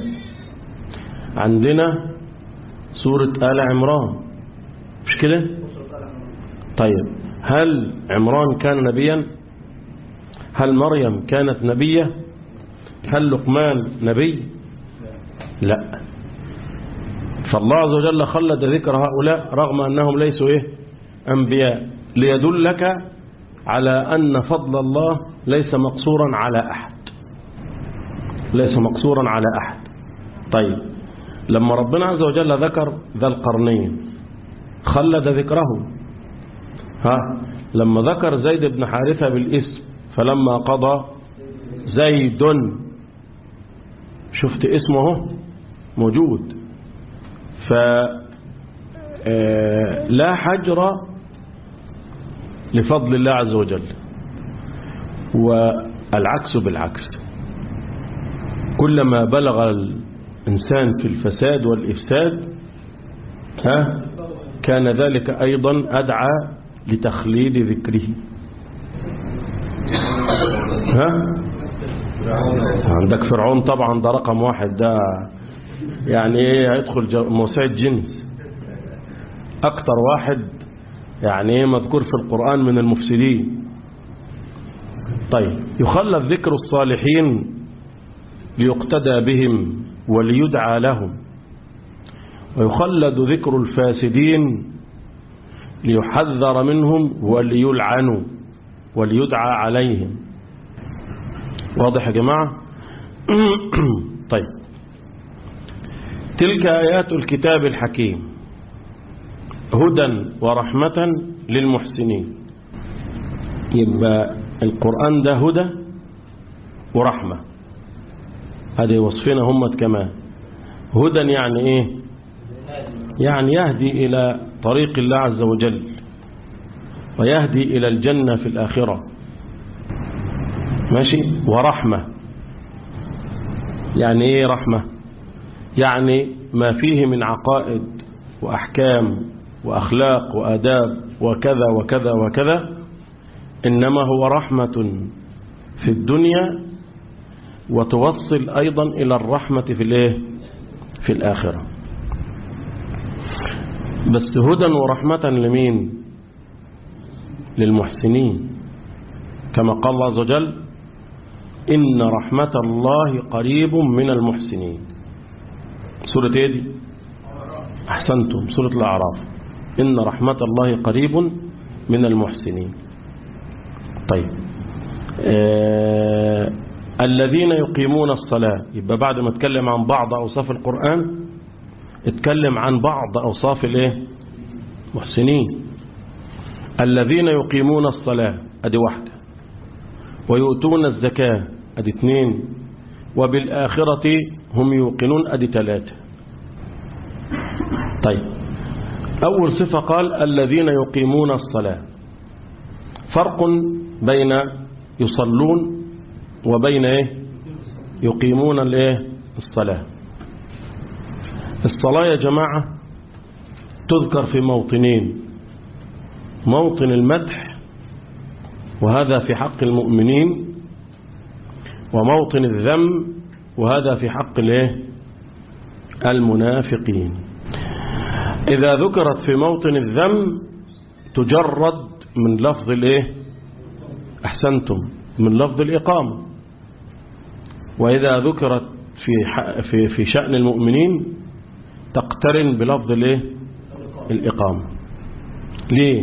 عندنا سورة آل عمران مش كده طيب هل عمران كان نبيا هل مريم كانت نبية هل لقمان نبي لا فالله عز وجل خلد ذكر هؤلاء رغم أنهم ليسوا إيه أنبياء ليدلك على أن فضل الله ليس مقصورا على أحد ليس مقصورا على أحد طيب لما ربنا عز وجل ذكر ذا القرنين خلد ذكره ها لما ذكر زيد بن حارثة بالاسم فلما قضى زيد شفت اسمه موجود آه، لا حجر لفضل الله عز وجل والعكس بالعكس كلما بلغ الإنسان في الفساد والإفساد ها كان ذلك أيضا أدعى لتخليد ذكره ها عندك فرعون طبعا ده رقم واحد ده يعني ايه هيدخل موسوعة جنس اكتر واحد يعني ايه مذكور في القرآن من المفسدين طيب يخلد ذكر الصالحين ليقتدى بهم وليدعى لهم ويخلد ذكر الفاسدين ليحذر منهم وليلعنوا وليدعى عليهم واضح يا جماعة طيب تلك آيات الكتاب الحكيم هدى ورحمة للمحسنين يبقى القرآن ده هدى ورحمة هذه وصفنا هم كمان هدى يعني ايه يعني يهدي إلى طريق الله عز وجل ويهدي إلى الجنة في الآخرة ماشي ورحمة يعني ايه رحمة يعني ما فيه من عقائد وأحكام وأخلاق وآداب وكذا وكذا وكذا إنما هو رحمة في الدنيا وتوصل أيضا إلى الرحمة في الايه في الآخرة بس هدى ورحمة لمين للمحسنين كما قال الله عز وجل إن رحمة الله قريب من المحسنين سورة ايه دي أحسنتم سورة الأعراف إن رحمة الله قريب من المحسنين طيب آه الذين يقيمون الصلاة يبقى بعد ما اتكلم عن بعض أوصاف القرآن اتكلم عن بعض أوصاف الايه محسنين الذين يقيمون الصلاة ادي واحدة ويؤتون الزكاة ادي اثنين وبالآخرة هم يوقنون ادي ثلاثة طيب أول صفة قال الذين يقيمون الصلاة فرق بين يصلون وبين ايه يقيمون الايه الصلاة الصلاة يا جماعة تذكر في موطنين موطن المدح وهذا في حق المؤمنين وموطن الذم وهذا في حق الايه المنافقين إذا ذكرت في موطن الذم تجرد من لفظ الايه أحسنتم من لفظ الإقامة وإذا ذكرت في في في شأن المؤمنين تقترن بلفظ الايه الإقامة ليه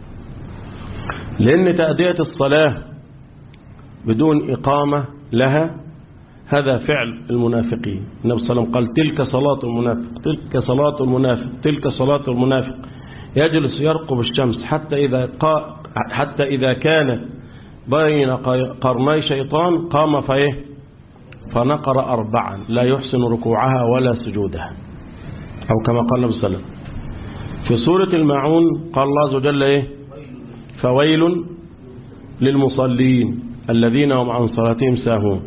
لأن تأدية الصلاة بدون إقامة لها هذا فعل المنافقين النبي صلى الله عليه وسلم قال تلك صلاة المنافق تلك صلاة المنافق تلك صلاة المنافق يجلس يرقب الشمس حتى إذا قا حتى إذا كان بين قرني شيطان قام فإيه فنقر أربعا لا يحسن ركوعها ولا سجودها أو كما قال النبي صلى الله عليه وسلم في سورة الماعون قال الله عز وجل إيه فويل للمصلين الذين هم عن صلاتهم ساهون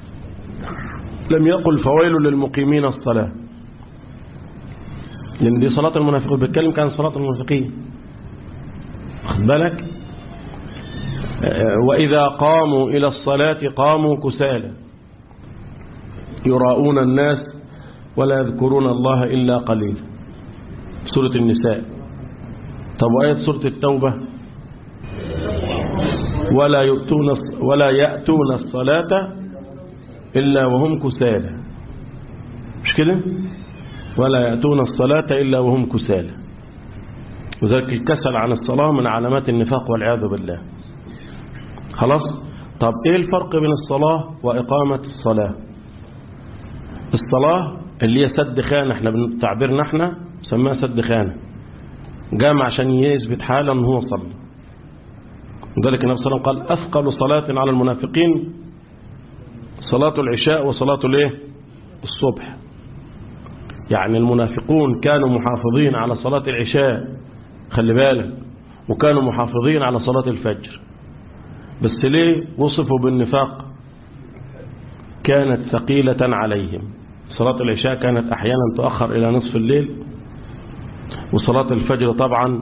لم يقل فويل للمقيمين الصلاة لأن دي صلاة المنافقين بيتكلم كان صلاة المنافقين خد بالك وإذا قاموا إلى الصلاة قاموا كسالى يراؤون الناس ولا يذكرون الله إلا قليلا سورة النساء طب وآية سورة التوبة ولا يؤتون ولا يأتون الصلاة إلا وهم كسالى مش كده ولا يأتون الصلاة إلا وهم كسالى وذلك الكسل عن الصلاة من علامات النفاق والعياذ بالله خلاص طب ايه الفرق بين الصلاة وإقامة الصلاة الصلاة اللي هي سد خانة احنا بتعبيرنا احنا سماها سد خانة جامع عشان يثبت حالا ان هو صلى وذلك النبي صلى الله عليه وسلم قال أثقل صلاة على المنافقين صلاة العشاء وصلاة الايه الصبح يعني المنافقون كانوا محافظين على صلاة العشاء خلي بالك وكانوا محافظين على صلاة الفجر بس ليه وصفوا بالنفاق كانت ثقيلة عليهم صلاة العشاء كانت أحيانا تؤخر إلى نصف الليل وصلاة الفجر طبعا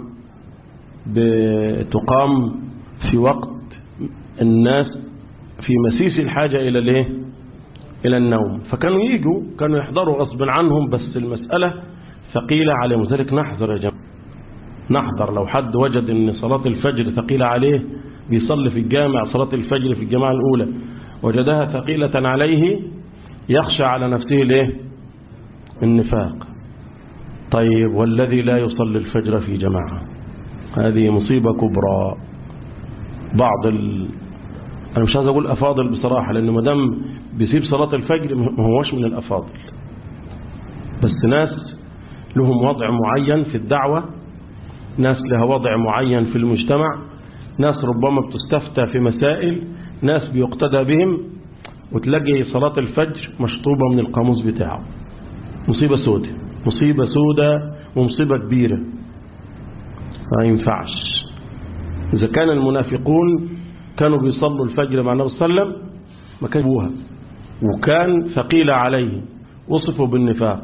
بتقام في وقت الناس في مسيس الحاجة إلى الايه إلى النوم فكانوا يجوا كانوا يحضروا غصب عنهم بس المسألة ثقيلة عليهم لذلك نحذر يا جماعة نحذر لو حد وجد ان صلاة الفجر ثقيلة عليه بيصلي في الجامع صلاة الفجر في الجماعة الأولى وجدها ثقيلة عليه يخشى على نفسه الايه النفاق طيب والذي لا يصلي الفجر في جماعة هذه مصيبة كبرى بعض ال... أنا مش عايز أقول أفاضل بصراحة لأنه ما دام بيسيب صلاة الفجر ما هوش من الأفاضل بس ناس لهم وضع معين في الدعوة ناس لها وضع معين في المجتمع ناس ربما بتستفتى في مسائل ناس بيقتدى بهم وتلاقي صلاة الفجر مشطوبة من القاموس بتاعه مصيبة سودة مصيبة سودة ومصيبة كبيرة ما ينفعش إذا كان المنافقون كانوا بيصلوا الفجر مع النبي صلى الله عليه وسلم ما كانوا وكان ثقيلة عليه وصفوا بالنفاق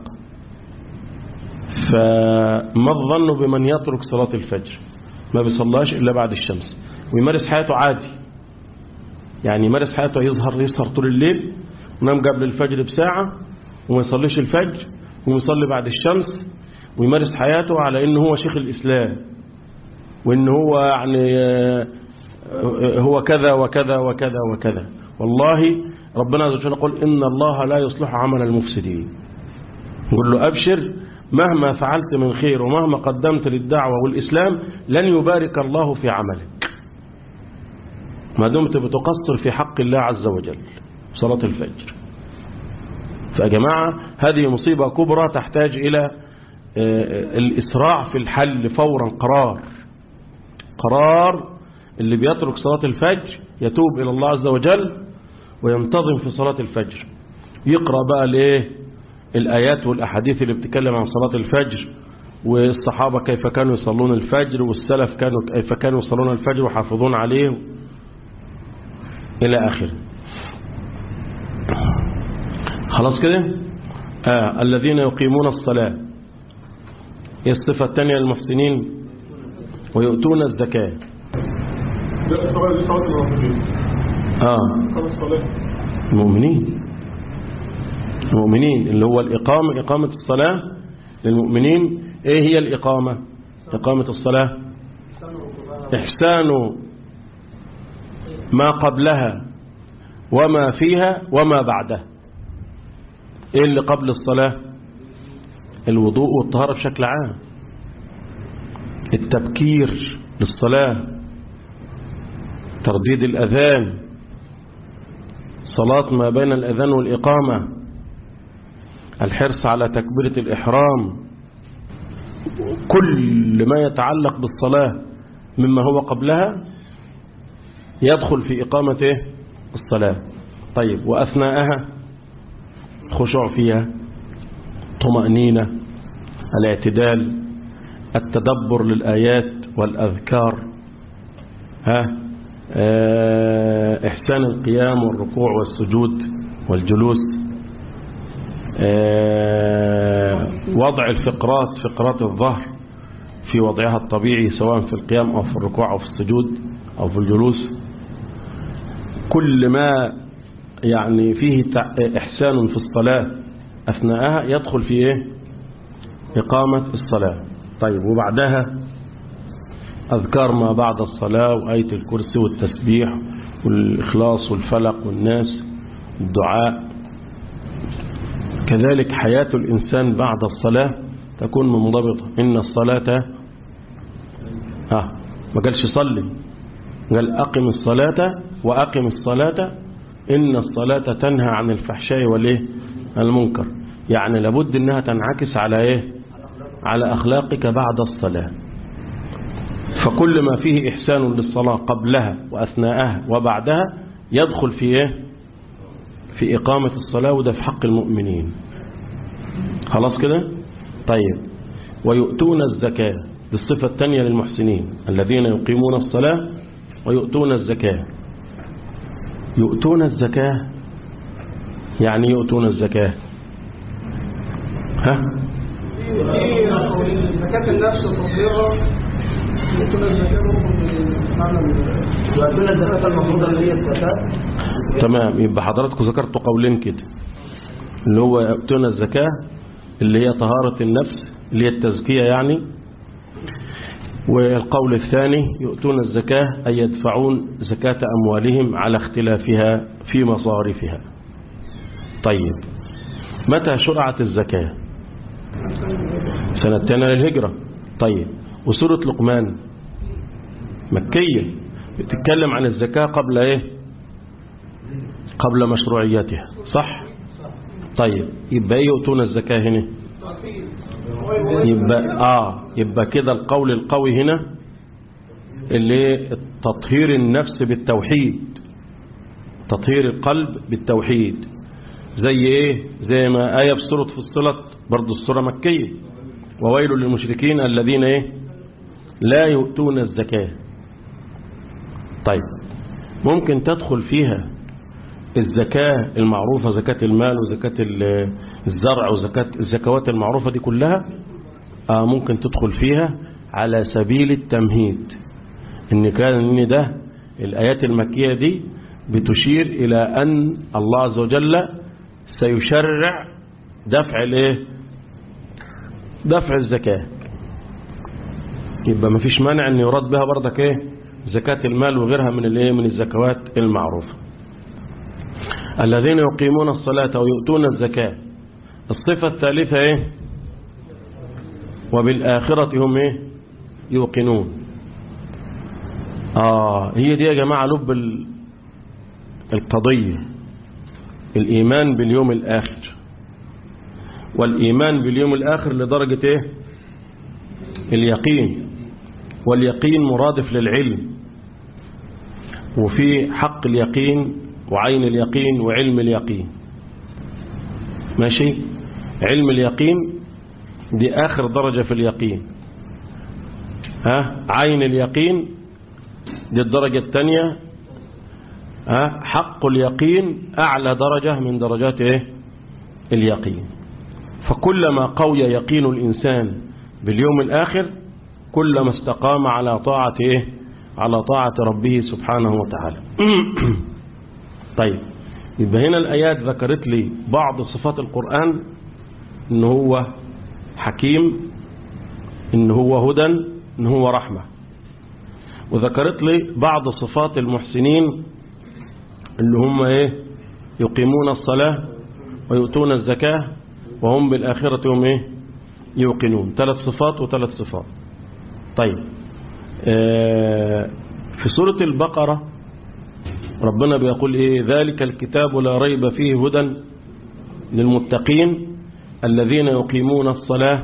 فما الظن بمن يترك صلاة الفجر ما بيصلاش إلا بعد الشمس ويمارس حياته عادي يعني يمارس حياته يظهر يسهر طول الليل ونام قبل الفجر بساعة وما يصليش الفجر ويصلي بعد الشمس ويمارس حياته على انه هو شيخ الإسلام وان هو يعني هو كذا وكذا وكذا وكذا والله ربنا عز وجل يقول إن الله لا يصلح عمل المفسدين يقول له أبشر مهما فعلت من خير ومهما قدمت للدعوة والإسلام لن يبارك الله في عملك ما دمت بتقصر في حق الله عز وجل صلاة الفجر فيا جماعة هذه مصيبة كبرى تحتاج إلى الإسراع في الحل فورا قرار قرار اللي بيترك صلاة الفجر يتوب إلى الله عز وجل وينتظم في صلاة الفجر يقرأ بقى الايه الآيات والأحاديث اللي بتتكلم عن صلاة الفجر والصحابة كيف كانوا يصلون الفجر والسلف كانوا كيف كانوا يصلون الفجر وحافظون عليه إلى آخره خلاص كده آه الذين يقيمون الصلاة هي الصفة الثانية للمحسنين ويؤتون الزكاة آه المؤمنين المؤمنين اللي هو الإقامة إقامة الصلاة للمؤمنين إيه هي الإقامة إقامة الصلاة إحسان ما قبلها وما فيها وما بعدها إيه اللي قبل الصلاة الوضوء والطهارة بشكل عام التبكير للصلاة ترديد الأذان صلاة ما بين الأذان والإقامة الحرص على تكبيرة الإحرام كل ما يتعلق بالصلاة مما هو قبلها يدخل في إقامة الصلاة طيب وأثناءها خشوع فيها طمأنينة الاعتدال التدبر للآيات والأذكار ها إحسان القيام والركوع والسجود والجلوس وضع الفقرات فقرات الظهر في وضعها الطبيعي سواء في القيام أو في الركوع أو في السجود أو في الجلوس كل ما يعني فيه إحسان في الصلاة أثناءها يدخل في إيه؟ إقامة الصلاة طيب وبعدها أذكار ما بعد الصلاة وآية الكرسي والتسبيح والإخلاص والفلق والناس الدعاء كذلك حياة الإنسان بعد الصلاة تكون منضبطة إن الصلاة ها ما قالش صلي قال أقم الصلاة وأقم الصلاة إن الصلاة تنهى عن الفحشاء والإيه المنكر يعني لابد إنها تنعكس على إيه على أخلاقك بعد الصلاة فكل ما فيه إحسان للصلاة قبلها وأثناءها وبعدها يدخل في إيه في إقامة الصلاة وده في حق المؤمنين خلاص كده طيب ويؤتون الزكاة دي الصفة الثانية للمحسنين الذين يقيمون الصلاة ويؤتون الزكاة يؤتون الزكاة يعني يؤتون الزكاة ها زكاة النفس وتطهيرها يؤتون الزكاة يؤتون الزكاة المفروضة اللي هي الزكاة تمام يبقى حضراتكم ذكرتوا قولين كده اللي هو يؤتون الزكاة اللي هي طهارة النفس اللي هي التزكية يعني والقول الثاني يؤتون الزكاة أي يدفعون زكاة أموالهم على اختلافها في مصارفها طيب متى شرعت الزكاة سنتين للهجرة طيب وسورة لقمان مكية بتتكلم عن الزكاة قبل ايه قبل مشروعيتها صح طيب يبقى ايه يؤتون الزكاة هنا يبقى اه يبقى كده القول القوي هنا اللي تطهير النفس بالتوحيد تطهير القلب بالتوحيد زي ايه زي ما آية في سورة فصلت برضو السورة مكية وويل للمشركين الذين ايه لا يؤتون الزكاة طيب ممكن تدخل فيها الزكاة المعروفة زكاة المال وزكاة الزرع وزكاة الزكوات المعروفة دي كلها آه ممكن تدخل فيها على سبيل التمهيد ان كان ان ده الآيات المكية دي بتشير إلى أن الله عز وجل سيشرع دفع الايه دفع الزكاة يبقى ما فيش مانع ان يراد بها برضك ايه زكاة المال وغيرها من الايه من الزكوات المعروفة الذين يقيمون الصلاة ويؤتون الزكاة الصفة الثالثة ايه وبالآخرة هم ايه يوقنون آه هي دي يا جماعة لب القضية الإيمان باليوم الآخر والإيمان باليوم الآخر لدرجة إيه اليقين واليقين مرادف للعلم وفي حق اليقين وعين اليقين وعلم اليقين ماشي علم اليقين دي آخر درجة في اليقين ها عين اليقين دي الدرجة الثانية ها حق اليقين أعلى درجة من درجات إيه اليقين فكلما قوي يقين الإنسان باليوم الآخر كلما استقام على طاعة إيه على طاعة ربه سبحانه وتعالى طيب يبقى هنا الآيات ذكرت لي بعض صفات القرآن إن هو حكيم إن هو هدى إن هو رحمة وذكرت لي بعض صفات المحسنين اللي هم إيه يقيمون الصلاة ويؤتون الزكاة وهم بالآخرة هم إيه يوقنون ثلاث صفات وثلاث صفات طيب آه في سورة البقرة ربنا بيقول إيه ذلك الكتاب لا ريب فيه هدى للمتقين الذين يقيمون الصلاة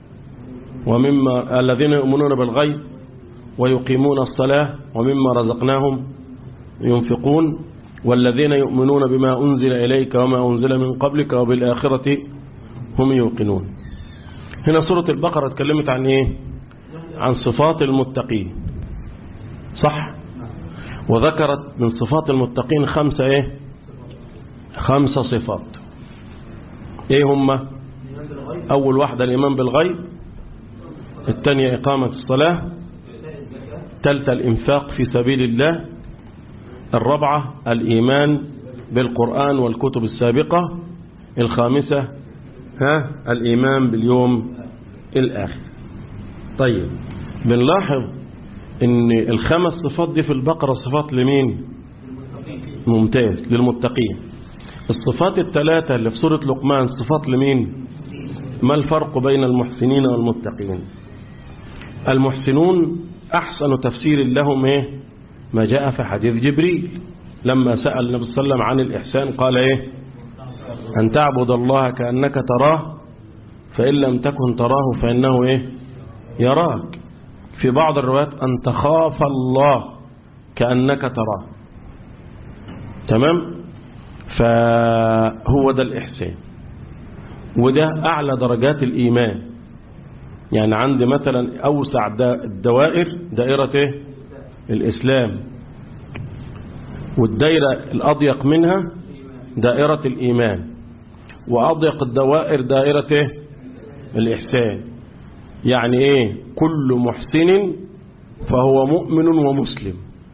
ومما الذين يؤمنون بالغيب ويقيمون الصلاة ومما رزقناهم ينفقون والذين يؤمنون بما أنزل إليك وما أنزل من قبلك وبالآخرة هم يوقنون هنا سورة البقرة اتكلمت عن إيه عن صفات المتقين صح وذكرت من صفات المتقين خمسة إيه خمسة صفات إيه هم أول واحدة الإيمان بالغيب الثانية إقامة الصلاة ثالثة الإنفاق في سبيل الله الرابعة الإيمان بالقرآن والكتب السابقة الخامسة ها الإيمان باليوم الآخر طيب بنلاحظ ان الخمس صفات دي في البقرة صفات لمين ممتاز للمتقين الصفات الثلاثة اللي في سورة لقمان صفات لمين ما الفرق بين المحسنين والمتقين المحسنون أحسن تفسير لهم إيه ما جاء في حديث جبريل لما سأل النبي صلى الله عليه وسلم عن الإحسان قال إيه أن تعبد الله كأنك تراه فإن لم تكن تراه فإنه إيه يراك في بعض الروايات أن تخاف الله كأنك تراه تمام فهو ده الإحسان وده أعلى درجات الإيمان يعني عندي مثلا أوسع دا- الدوائر دائرة إيه؟ الإسلام والدائرة الأضيق منها دائرة الإيمان وأضيق الدوائر دائرة إيه؟ الإحسان يعني إيه كل محسن فهو مؤمن ومسلم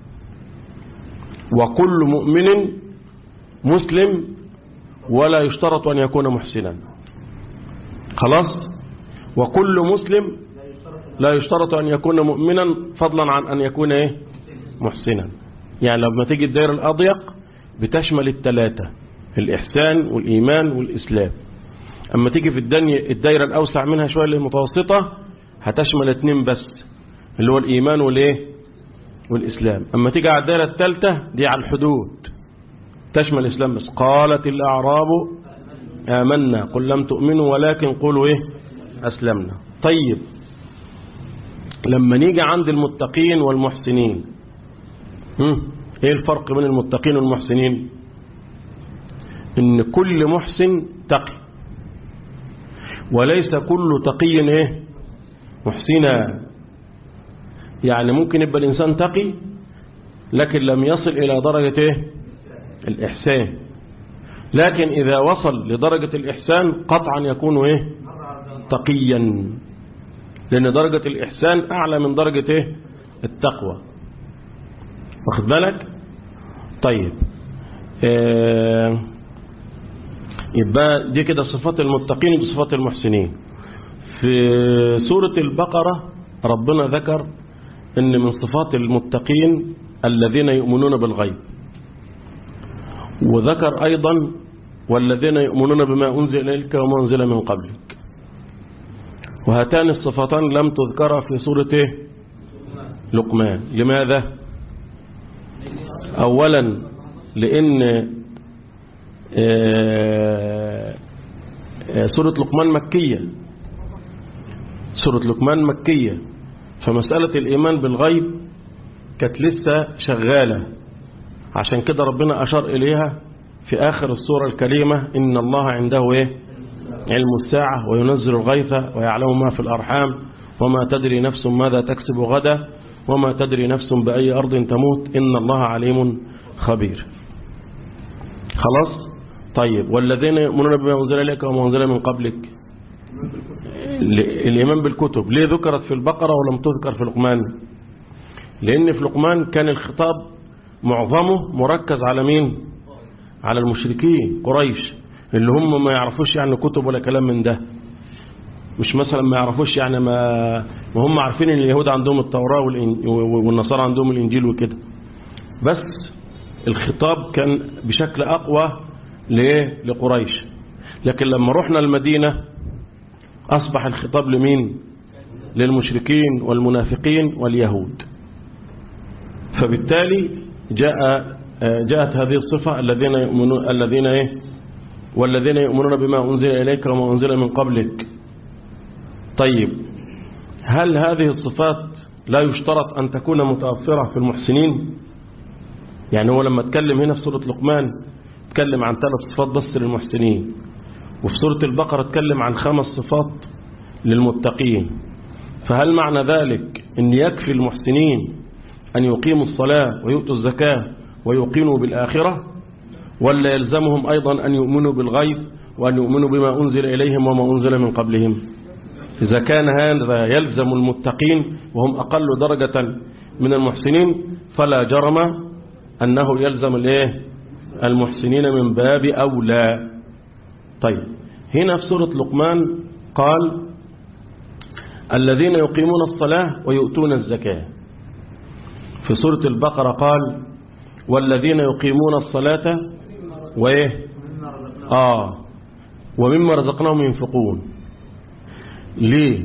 وكل مؤمن مسلم ولا يشترط أن يكون محسنا خلاص وكل مسلم لا يشترط أن يكون مؤمنا فضلا عن أن يكون إيه محسنا يعني لما تيجي الدائرة الأضيق بتشمل الثلاثة الإحسان والإيمان والإسلام أما تيجي في الدنيا الدائرة الأوسع منها شوية اللي المتوسطة هتشمل اتنين بس اللي هو الإيمان والإيه والإسلام أما تيجي على الدائرة الثالثة دي على الحدود تشمل الإسلام بس قالت الأعراب آمنا قل لم تؤمنوا ولكن قولوا إيه أسلمنا طيب لما نيجي عند المتقين والمحسنين هم؟ ايه الفرق بين المتقين والمحسنين ان كل محسن تقي وليس كل تقي ايه محسنا يعني ممكن يبقى الانسان تقي لكن لم يصل الى درجة ايه الاحسان لكن اذا وصل لدرجة الاحسان قطعا يكون ايه تقيا لأن درجة الإحسان أعلى من درجة إيه؟ التقوى واخد بالك طيب آه يبقى دي كده صفات المتقين ودي صفات المحسنين في سورة البقرة ربنا ذكر ان من صفات المتقين الذين يؤمنون بالغيب وذكر أيضا والذين يؤمنون بما أنزل إليك وما أنزل من قبلك وهاتان الصفتان لم تذكرا في سورة إيه؟ لقمان لماذا أولا لأن آه، آه، سورة لقمان مكية سورة لقمان مكية فمسألة الإيمان بالغيب كانت لسه شغالة عشان كده ربنا أشار إليها في آخر السورة الكريمة إن الله عنده إيه علم الساعة وينزل الغيث ويعلم ما في الأرحام وما تدري نفس ماذا تكسب غدا وما تدري نفس بأي أرض تموت إن الله عليم خبير خلاص طيب والذين يؤمنون بما أنزل إليك وما أنزل من قبلك ال- الإيمان بالكتب ليه ذكرت في البقرة ولم تذكر في لقمان لأن في لقمان كان الخطاب معظمه مركز على مين على المشركين قريش اللي هم ما يعرفوش يعني كتب ولا كلام من ده مش مثلا ما يعرفوش يعني ما, ما هم عارفين ان اليهود عندهم التوراة والإن- والنصارى عندهم الإنجيل وكده بس الخطاب كان بشكل أقوى لإيه؟ لقريش لكن لما رحنا المدينة أصبح الخطاب لمين للمشركين والمنافقين واليهود فبالتالي جاء جاءت هذه الصفة الذين يؤمنون الذين إيه والذين يؤمنون بما أنزل إليك وما أنزل من قبلك طيب هل هذه الصفات لا يشترط أن تكون متوفرة في المحسنين يعني هو لما اتكلم هنا في سورة لقمان اتكلم عن ثلاث صفات بس للمحسنين وفي سورة البقرة اتكلم عن خمس صفات للمتقين فهل معنى ذلك أن يكفي المحسنين أن يقيموا الصلاة ويؤتوا الزكاة ويقيموا بالآخرة ولا يلزمهم أيضا أن يؤمنوا بالغيب وأن يؤمنوا بما أنزل إليهم وما أنزل من قبلهم إذا كان هذا يلزم المتقين وهم أقل درجة من المحسنين فلا جرم أنه يلزم الايه المحسنين من باب أولى طيب هنا في سورة لقمان قال الذين يقيمون الصلاة ويؤتون الزكاة في سورة البقرة قال والذين يقيمون الصلاة وإيه آه ومما رزقناهم ينفقون ليه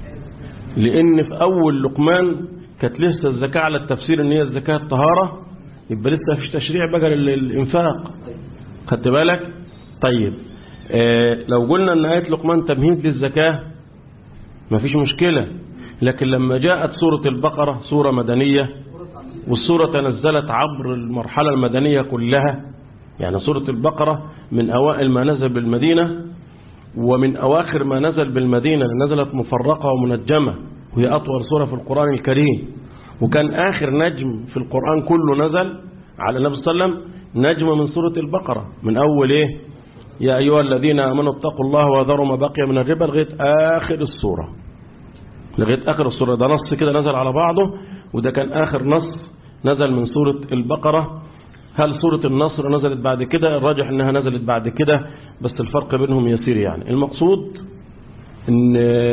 لأن في أول لقمان كانت لسه الزكاة على التفسير ان هي الزكاة الطهارة يبقى لسه فيش تشريع بقى للإنفاق خدت بالك طيب آه لو قلنا ان آية لقمان تمهيد للزكاة مفيش مشكلة لكن لما جاءت سورة البقرة سورة مدنية والسورة تنزلت عبر المرحلة المدنية كلها يعني سورة البقرة من أوائل ما نزل بالمدينة ومن أواخر ما نزل بالمدينة نزلت مفرقة ومنجمة وهي أطول سورة في القرآن الكريم وكان آخر نجم في القرآن كله نزل على النبي صلى الله عليه وسلم نجم من سورة البقرة من أول إيه يا أيها الذين آمنوا اتقوا الله وذروا ما بقي من الربا لغاية آخر السورة لغاية آخر السورة ده نص كده نزل على بعضه وده كان آخر نص نزل من سورة البقرة هل سورة النصر نزلت بعد كده الراجح انها نزلت بعد كده بس الفرق بينهم يسير يعني المقصود ان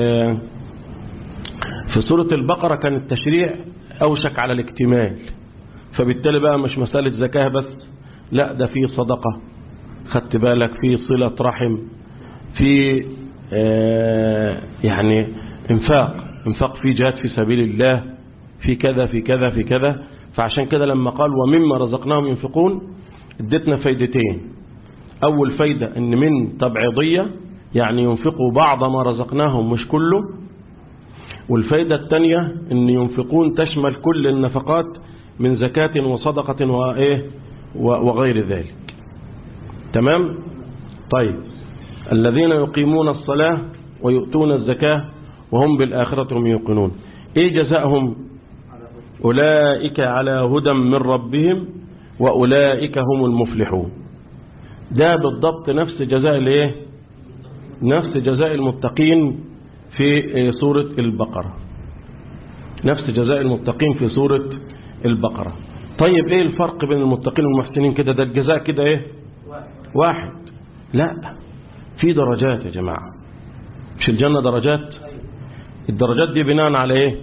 في سورة البقرة كان التشريع اوشك على الاكتمال فبالتالي بقى مش مسألة زكاة بس لا ده في صدقة خدت بالك في صلة رحم في آه يعني انفاق انفاق في جهاد في سبيل الله في كذا في كذا في كذا فعشان كده لما قال ومما رزقناهم ينفقون ادتنا فايدتين أول فايدة ان من تبعيضية يعني ينفقوا بعض ما رزقناهم مش كله والفايدة الثانية ان ينفقون تشمل كل النفقات من زكاة وصدقة وإيه وغير ذلك تمام طيب الذين يقيمون الصلاة ويؤتون الزكاة وهم بالآخرة هم يوقنون إيه جزاءهم أولئك على هدى من ربهم وأولئك هم المفلحون ده بالضبط نفس جزاء الايه نفس جزاء المتقين في سورة البقرة نفس جزاء المتقين في سورة البقرة طيب ايه الفرق بين المتقين والمحسنين كده ده الجزاء كده ايه واحد لا في درجات يا جماعة مش الجنة درجات الدرجات دي بناء على ايه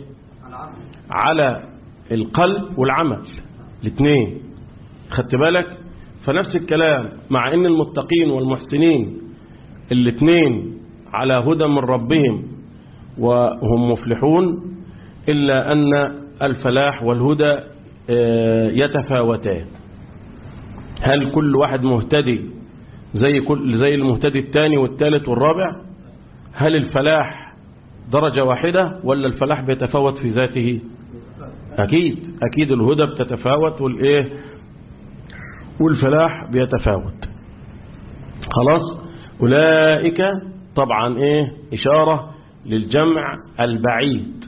على القلب والعمل الاثنين خدت بالك فنفس الكلام مع ان المتقين والمحسنين الاثنين على هدى من ربهم وهم مفلحون إلا أن الفلاح والهدى يتفاوتان هل كل واحد مهتدي زي كل زي المهتدي الثاني والثالث والرابع هل الفلاح درجة واحدة ولا الفلاح بيتفاوت في ذاته أكيد أكيد الهدى بتتفاوت والإيه والفلاح بيتفاوت خلاص أولئك طبعا إيه إشارة للجمع البعيد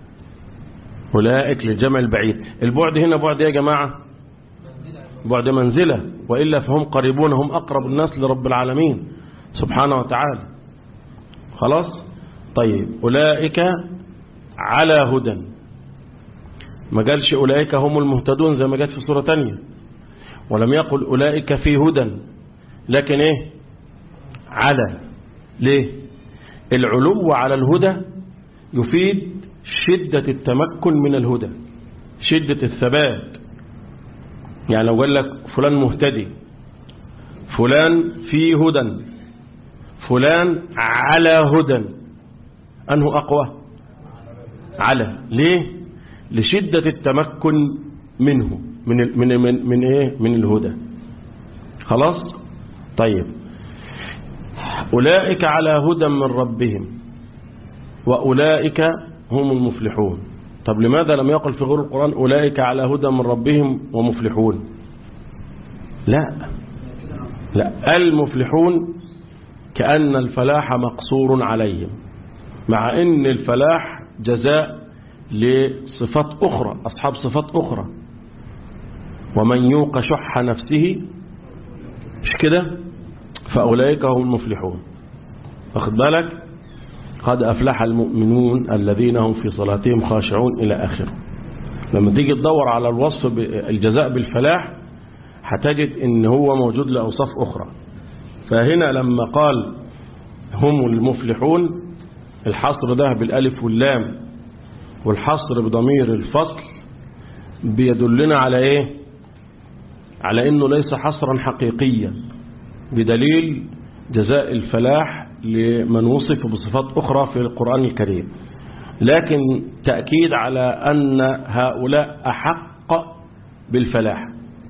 أولئك للجمع البعيد البعد هنا بعد إيه يا جماعة بعد منزلة وإلا فهم قريبون هم أقرب الناس لرب العالمين سبحانه وتعالى خلاص طيب أولئك على هدى ما قالش أولئك هم المهتدون زي ما جت في سورة تانية ولم يقل أولئك في هدى لكن إيه على ليه العلو على الهدى يفيد شدة التمكن من الهدى شدة الثبات يعني لو قال لك فلان مهتدي فلان في هدى فلان على هدى أنه أقوى على ليه لشدة التمكن منه من من من, من ايه من الهدى خلاص طيب أولئك على هدى من ربهم وأولئك هم المفلحون طب لماذا لم يقل في غير القرآن أولئك على هدى من ربهم ومفلحون لا لا المفلحون كأن الفلاح مقصور عليهم مع أن الفلاح جزاء لصفات أخرى أصحاب صفات أخرى ومن يوق شح نفسه مش كده فأولئك هم المفلحون واخد بالك قد أفلح المؤمنون الذين هم في صلاتهم خاشعون إلى آخره لما تيجي تدور على الوصف الجزاء بالفلاح هتجد ان هو موجود لأوصاف أخرى فهنا لما قال هم المفلحون الحصر ده بالالف واللام والحصر بضمير الفصل بيدلنا على ايه على انه ليس حصرا حقيقيا بدليل جزاء الفلاح لمن وصف بصفات أخرى في القرآن الكريم لكن تأكيد على أن هؤلاء أحق بالفلاح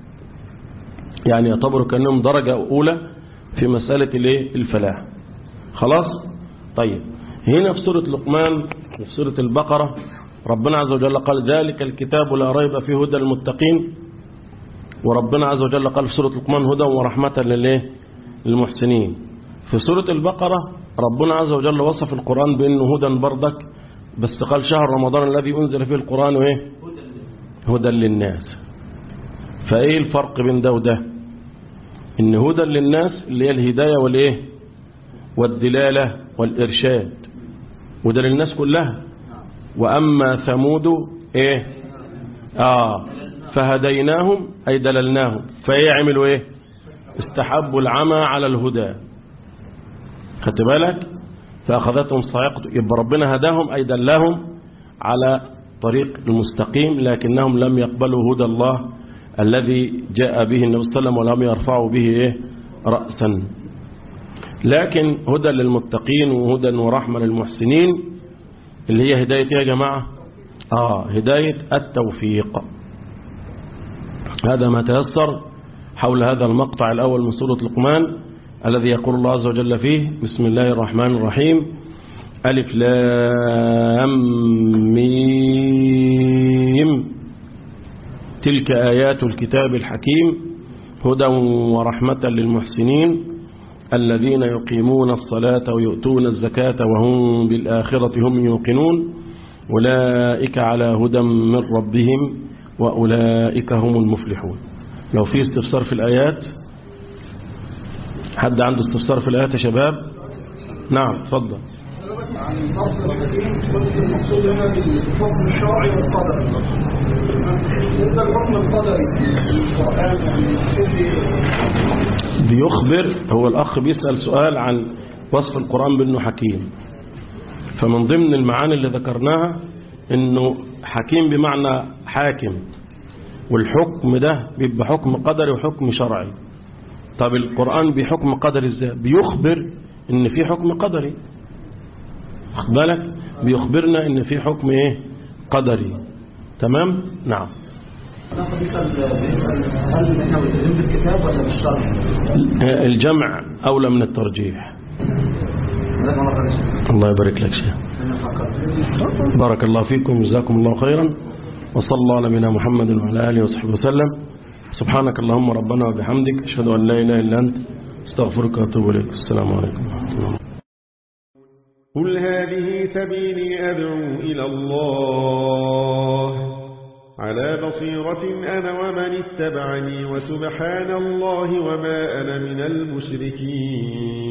يعني يعتبروا كأنهم درجة أولى في مسألة الفلاح خلاص طيب هنا في سورة لقمان وفي سورة البقرة ربنا عز وجل قال ذلك الكتاب لا ريب فيه هدى المتقين وربنا عز وجل قال في سورة لقمان هدى ورحمة للمحسنين في سورة البقرة ربنا عز وجل وصف القرآن بأنه هدى بردك بس قال شهر رمضان الذي أنزل فيه القرآن إيه هدى للناس فإيه الفرق بين ده وده إن هدى للناس اللي هي الهداية والإيه والدلالة والإرشاد وده للناس كلها وأما ثمود إيه آه فهديناهم أي دللناهم فإيه عملوا إيه استحبوا العمى على الهدى خدت بالك فأخذتهم صاعقة يبقى ربنا هداهم أي دلهم على طريق المستقيم لكنهم لم يقبلوا هدى الله الذي جاء به النبي صلى الله عليه وسلم ولم يرفعوا به إيه رأسا لكن هدى للمتقين وهدى ورحمة للمحسنين اللي هي هداية يا جماعة آه هداية التوفيق هذا ما تيسر حول هذا المقطع الأول من سورة لقمان الذي يقول الله عز وجل فيه بسم الله الرحمن الرحيم ألف لام ميم تلك آيات الكتاب الحكيم هدى ورحمة للمحسنين الذين يقيمون الصلاة ويؤتون الزكاة وهم بالآخرة هم يوقنون أولئك على هدى من ربهم وأولئك هم المفلحون لو في استفسار في الآيات حد عنده استفسار في الآيات يا شباب نعم تفضل عن النص الحكيم قلت المقصود هنا بالحكم الشرعي والقدري بالنسبه للحكم القدري في القران يعني كيف بيخبر هو الأخ بيسأل سؤال عن وصف القرآن بأنه حكيم فمن ضمن المعاني اللي ذكرناها أنه حكيم بمعنى حاكم والحكم ده بيبقى حكم قدري وحكم شرعي طب القرآن بحكم قدري ازاي بيخبر ان في حكم قدري خد بالك بيخبرنا ان في حكم ايه قدري تمام نعم ناخد بيسال بيسال هل احنا ملتزمين بالكتاب ولا بالشرع؟ الجمع أولى من الترجيح ده مرة ثانية. الله يبارك لك شيخ أنا فكرت. بارك الله فيكم جزاكم الله خيرا وصلى الله على نبينا محمد وعلى آله وصحبه وسلم سبحانك اللهم ربنا وبحمدك أشهد أن لا إله إلا أنت استغفرك وأتوب إليك السلام عليكم ورحمة الله قل هذه سبيلي أدعو إلى الله على بصيرة أنا ومن اتبعني وسبحان الله وما أنا من المشركين